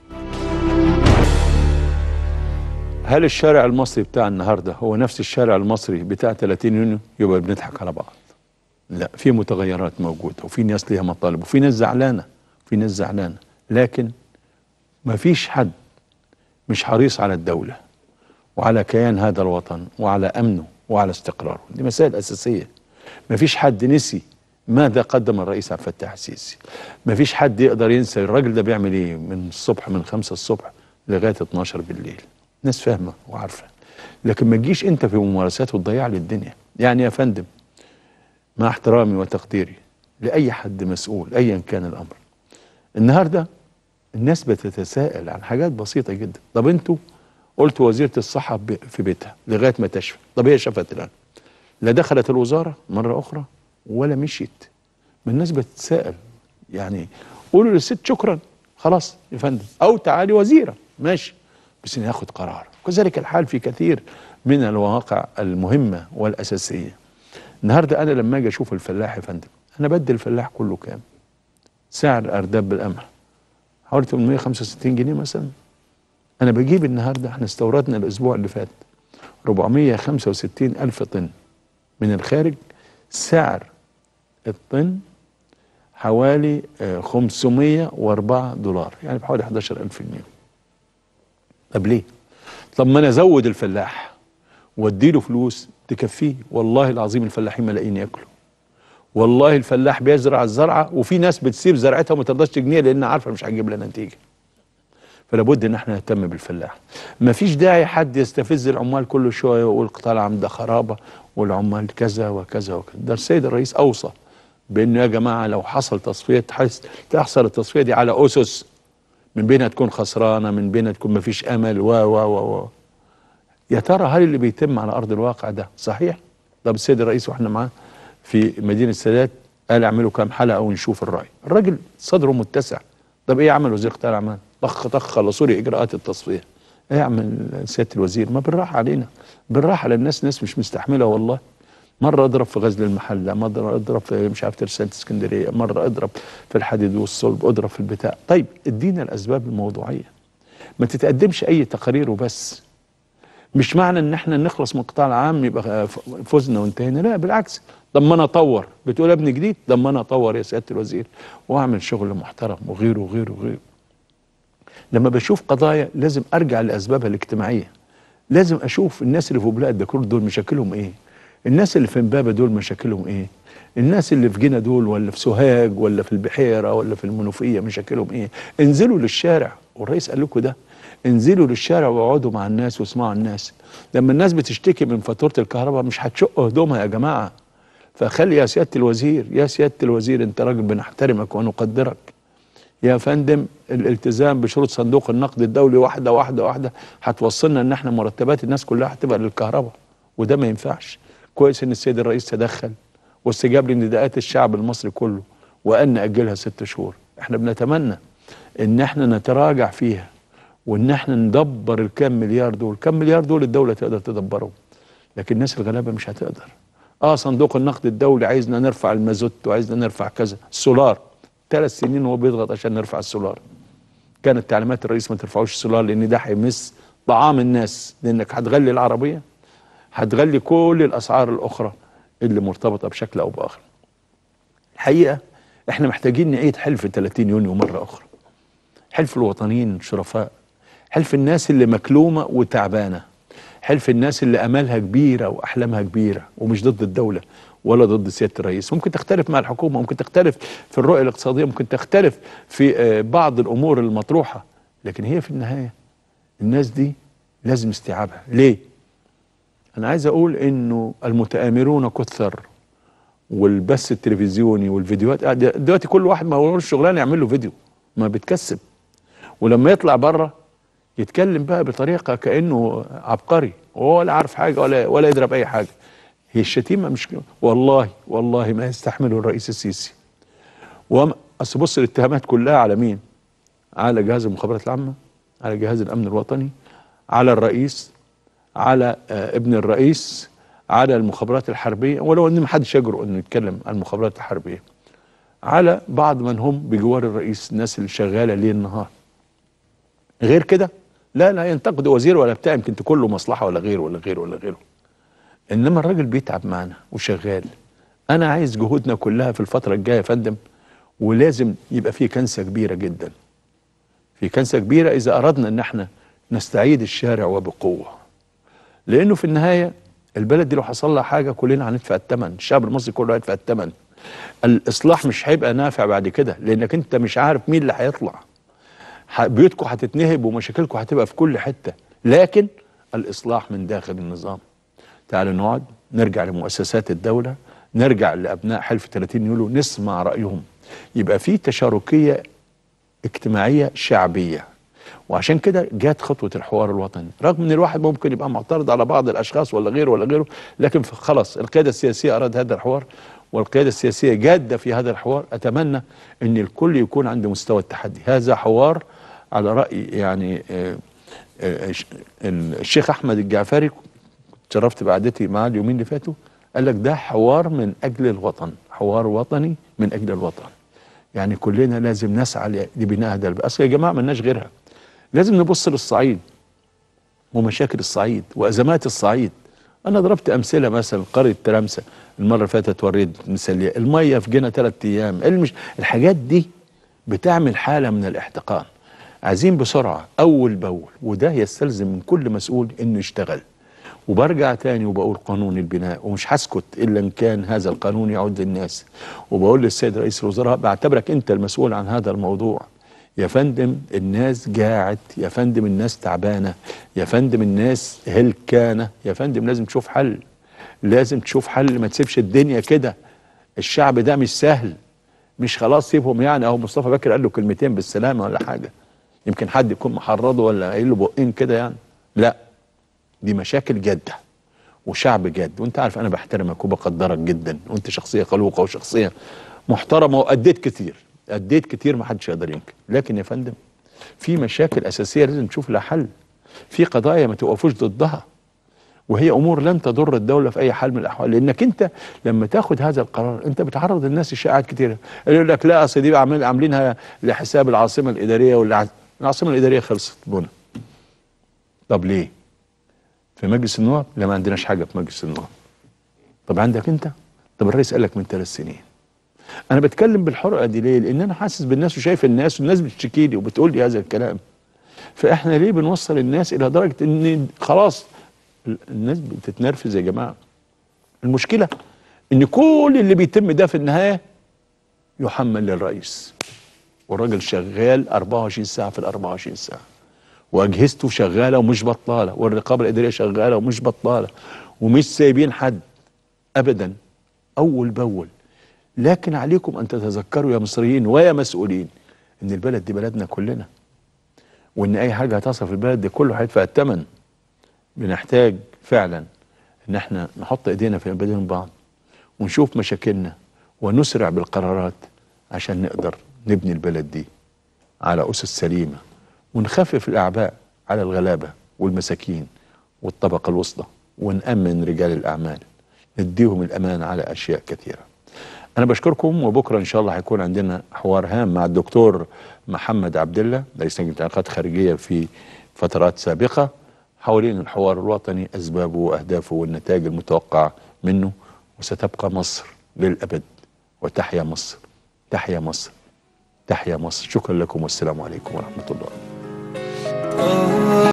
S1: هل الشارع المصري بتاع النهارده هو نفس الشارع المصري بتاع 30 يونيو يبقى بنضحك على بعض لا في متغيرات موجوده وفي ناس ليها مطالب وفي ناس زعلانه في ناس زعلانه لكن ما فيش حد مش حريص على الدوله وعلى كيان هذا الوطن وعلى امنه وعلى استقراره دي مسائل اساسيه ما فيش حد نسي ماذا قدم الرئيس عبد الفتاح السيسي ما فيش حد يقدر ينسى الراجل ده بيعمل ايه من الصبح من خمسة الصبح لغايه 12 بالليل ناس فاهمه وعارفه لكن ما تجيش انت في ممارسات وتضيع لي الدنيا يعني يا فندم مع احترامي وتقديري لاي حد مسؤول ايا كان الامر النهارده الناس بتتساءل عن حاجات بسيطه جدا طب انتوا قلت وزيره الصحه ب- في بيتها لغايه ما تشفى طب هي شفت الان لا دخلت الوزاره مره اخرى ولا مشيت ما الناس بتتساءل يعني قولوا للست شكرا خلاص يا فندم او تعالي وزيره ماشي بس ناخد قرار وكذلك الحال في كثير من الواقع المهمه والاساسيه النهارده انا لما اجي اشوف الفلاح يا فندم انا بدي الفلاح كله كام سعر ارداب بالقمح حوالي 865 جنيه مثلا انا بجيب النهارده احنا استوردنا الاسبوع اللي فات 465 الف طن من الخارج سعر الطن حوالي آه، 504 دولار يعني بحوالي 11000 جنيه طب ليه طب ما انا ازود الفلاح واديله فلوس تكفيه والله العظيم الفلاحين ملاقيين ياكلوا والله الفلاح بيزرع الزرعه وفي ناس بتسيب زرعتها وما ترضاش تجنيها لان عارفه مش هتجيب لها نتيجه فلا بد ان احنا نهتم بالفلاح ما فيش داعي حد يستفز العمال كل شويه ويقول قطاع العام ده خرابه والعمال كذا وكذا وكذا ده السيد الرئيس اوصى بانه يا جماعه لو حصل تصفيه تحس- تحصل التصفيه دي على اسس من بينها تكون خسرانه من بينها تكون ما فيش امل و و و و يا ترى هل اللي بيتم على ارض الواقع ده صحيح؟ طب السيد الرئيس واحنا معاه في مدينه السادات قال اعملوا كام حلقه ونشوف الراي الراجل صدره متسع طب ايه عمل وزير قطاع الاعمال طخ طخ خلصوا لي اجراءات التصفيه ايه يعمل سياده الوزير ما بالراحه علينا بالراحه على الناس ناس مش مستحمله والله مره اضرب في غزل المحله مره اضرب في مش عارف ترسانه اسكندريه مره اضرب في الحديد والصلب اضرب في البتاع طيب ادينا الاسباب الموضوعيه ما تتقدمش اي تقارير وبس مش معنى ان احنا نخلص من القطاع العام يبقى ف- فزنا وانتهينا لا بالعكس طب ما انا اطور بتقول يا ابني جديد طب ما انا اطور يا سياده الوزير واعمل شغل محترم وغيره وغيره وغيره لما بشوف قضايا لازم ارجع لاسبابها الاجتماعيه لازم اشوف الناس اللي في بلاد دكرور دول مشاكلهم ايه الناس اللي في امبابه دول مشاكلهم ايه الناس اللي في جنة دول ولا في سوهاج ولا في البحيره ولا في المنوفيه مشاكلهم ايه انزلوا للشارع والرئيس قال لكم ده انزلوا للشارع واقعدوا مع الناس واسمعوا الناس لما الناس بتشتكي من فاتوره الكهرباء مش هتشق هدومها يا جماعه فخلي يا سياده الوزير يا سياده الوزير انت راجل بنحترمك ونقدرك يا فندم الالتزام بشروط صندوق النقد الدولي واحده واحده واحده هتوصلنا ان احنا مرتبات الناس كلها هتبقى للكهرباء وده ما ينفعش كويس ان السيد الرئيس تدخل واستجاب لنداءات الشعب المصري كله وان ناجلها ست شهور احنا بنتمنى ان احنا نتراجع فيها وان احنا ندبر الكام مليار دول كام مليار دول الدوله تقدر تدبرهم لكن الناس الغلابه مش هتقدر اه صندوق النقد الدولي عايزنا نرفع المازوت وعايزنا نرفع كذا السولار ثلاث سنين وهو بيضغط عشان نرفع السولار كانت تعليمات الرئيس ما ترفعوش السولار لان ده هيمس طعام الناس لانك هتغلي العربيه هتغلي كل الاسعار الاخرى اللي مرتبطه بشكل او باخر الحقيقه احنا محتاجين نعيد حلف 30 يونيو مره اخرى حلف الوطنيين الشرفاء حلف الناس اللي مكلومة وتعبانة حلف الناس اللي أمالها كبيرة وأحلامها كبيرة ومش ضد الدولة ولا ضد سيادة الرئيس ممكن تختلف مع الحكومة ممكن تختلف في الرؤية الاقتصادية ممكن تختلف في آه، بعض الأمور المطروحة لكن هي في النهاية الناس دي لازم استيعابها ليه؟ أنا عايز أقول إنه المتآمرون كثر والبث التلفزيوني والفيديوهات آه، دلوقتي كل واحد ما هوش شغلانه يعمل له فيديو ما بتكسب ولما يطلع بره يتكلم بقى بطريقه كانه عبقري وهو ولا عارف حاجه ولا ولا يدري باي حاجه هي الشتيمه مش والله والله ما يستحمله الرئيس السيسي وما اصل بص الاتهامات كلها على مين؟ على جهاز المخابرات العامه على جهاز الامن الوطني على الرئيس على آه، ابن الرئيس على المخابرات الحربيه ولو ان ما حدش يجرؤ انه يتكلم عن المخابرات الحربيه على بعض من هم بجوار الرئيس الناس اللي شغاله ليل نهار غير كده لا لا ينتقد وزير ولا بتاع يمكن تكون له مصلحه ولا غيره ولا غيره ولا غيره انما الراجل بيتعب معانا وشغال انا عايز جهودنا كلها في الفتره الجايه يا فندم ولازم يبقى في كنسه كبيره جدا في كنسه كبيره اذا اردنا ان احنا نستعيد الشارع وبقوه لانه في النهايه البلد دي لو حصل لها حاجه كلنا هندفع الثمن الشعب المصري كله هيدفع الثمن الاصلاح مش هيبقى نافع بعد كده لانك انت مش عارف مين اللي هيطلع ح- بيوتكم هتتنهب ومشاكلكم هتبقى في كل حته لكن الاصلاح من داخل النظام تعالوا نقعد نرجع لمؤسسات الدوله نرجع لابناء حلف 30 يوليو نسمع رايهم يبقى في تشاركيه اجتماعيه شعبيه وعشان كده جت خطوه الحوار الوطني رغم ان الواحد ممكن يبقى معترض على بعض الاشخاص ولا غيره ولا غيره لكن ف- خلاص القياده السياسيه اراد هذا الحوار والقياده السياسيه جاده في هذا الحوار اتمنى ان الكل يكون عنده مستوى التحدي هذا حوار على راي يعني آه، آه، ش- الشيخ احمد الجعفري شرفت بقعدتي معاه اليومين اللي فاتوا قال لك ده حوار من اجل الوطن حوار وطني من اجل الوطن يعني كلنا لازم نسعى ل- لبناء هذا البلد اصل يا جماعه ملناش غيرها لازم نبص للصعيد ومشاكل الصعيد وازمات الصعيد انا ضربت امثله مثلا قريه تلامسه المره اللي فاتت وريت مثاليه الميه في جنة ثلاث ايام المش... الحاجات دي بتعمل حاله من الاحتقان عايزين بسرعه اول باول وده يستلزم من كل مسؤول انه يشتغل وبرجع تاني وبقول قانون البناء ومش هسكت الا ان كان هذا القانون يعود للناس وبقول للسيد رئيس الوزراء بعتبرك انت المسؤول عن هذا الموضوع يا فندم الناس جاعت يا فندم الناس تعبانه يا فندم الناس هلكانه يا فندم لازم تشوف حل لازم تشوف حل ما تسيبش الدنيا كده الشعب ده مش سهل مش خلاص سيبهم يعني اهو مصطفى بكر قال له كلمتين بالسلامه ولا حاجه يمكن حد يكون محرضه ولا قايل له بقين كده يعني لا دي مشاكل جاده وشعب جاد وانت عارف انا بحترمك وبقدرك جدا وانت شخصيه خلوقه وشخصيه محترمه واديت كتير اديت كتير ما حدش يقدر ينكر لكن يا فندم في مشاكل اساسيه لازم نشوف لها حل في قضايا ما توقفوش ضدها وهي امور لن تضر الدوله في اي حال من الاحوال لانك انت لما تاخد هذا القرار انت بتعرض الناس لشائعات كتيره يقول لك لا اصل دي عاملين عاملينها لحساب العاصمه الاداريه ولا العاصمه الاداريه خلصت بنا طب ليه؟ في مجلس النواب لا ما عندناش حاجه في مجلس النواب طب عندك انت؟ طب الرئيس قال لك من ثلاث سنين انا بتكلم بالحرقه دي ليه؟ لان انا حاسس بالناس وشايف الناس والناس بتشتكي لي وبتقول لي هذا الكلام فاحنا ليه بنوصل الناس الى درجه ان خلاص الناس بتتنرفز يا جماعه المشكله ان كل اللي بيتم ده في النهايه يحمل للرئيس والراجل شغال 24 ساعه في ال 24 ساعه واجهزته شغاله ومش بطاله والرقابه الاداريه شغاله ومش بطاله ومش سايبين حد ابدا اول باول لكن عليكم ان تتذكروا يا مصريين ويا مسؤولين ان البلد دي بلدنا كلنا وان اي حاجه هتحصل في البلد دي كله هيدفع الثمن بنحتاج فعلا ان احنا نحط ايدينا في ايدين بعض ونشوف مشاكلنا ونسرع بالقرارات عشان نقدر نبني البلد دي على اسس سليمه ونخفف الاعباء على الغلابه والمساكين والطبقه الوسطى ونامن رجال الاعمال نديهم الامان على اشياء كثيره انا بشكركم وبكره ان شاء الله هيكون عندنا حوار هام مع الدكتور محمد عبد الله رئيس لجنه علاقات خارجيه في فترات سابقه حوالين الحوار الوطني اسبابه واهدافه والنتائج المتوقعه منه وستبقى مصر للابد وتحيا مصر تحيا مصر تحيا مصر شكرا لكم والسلام عليكم ورحمه الله
S4: آه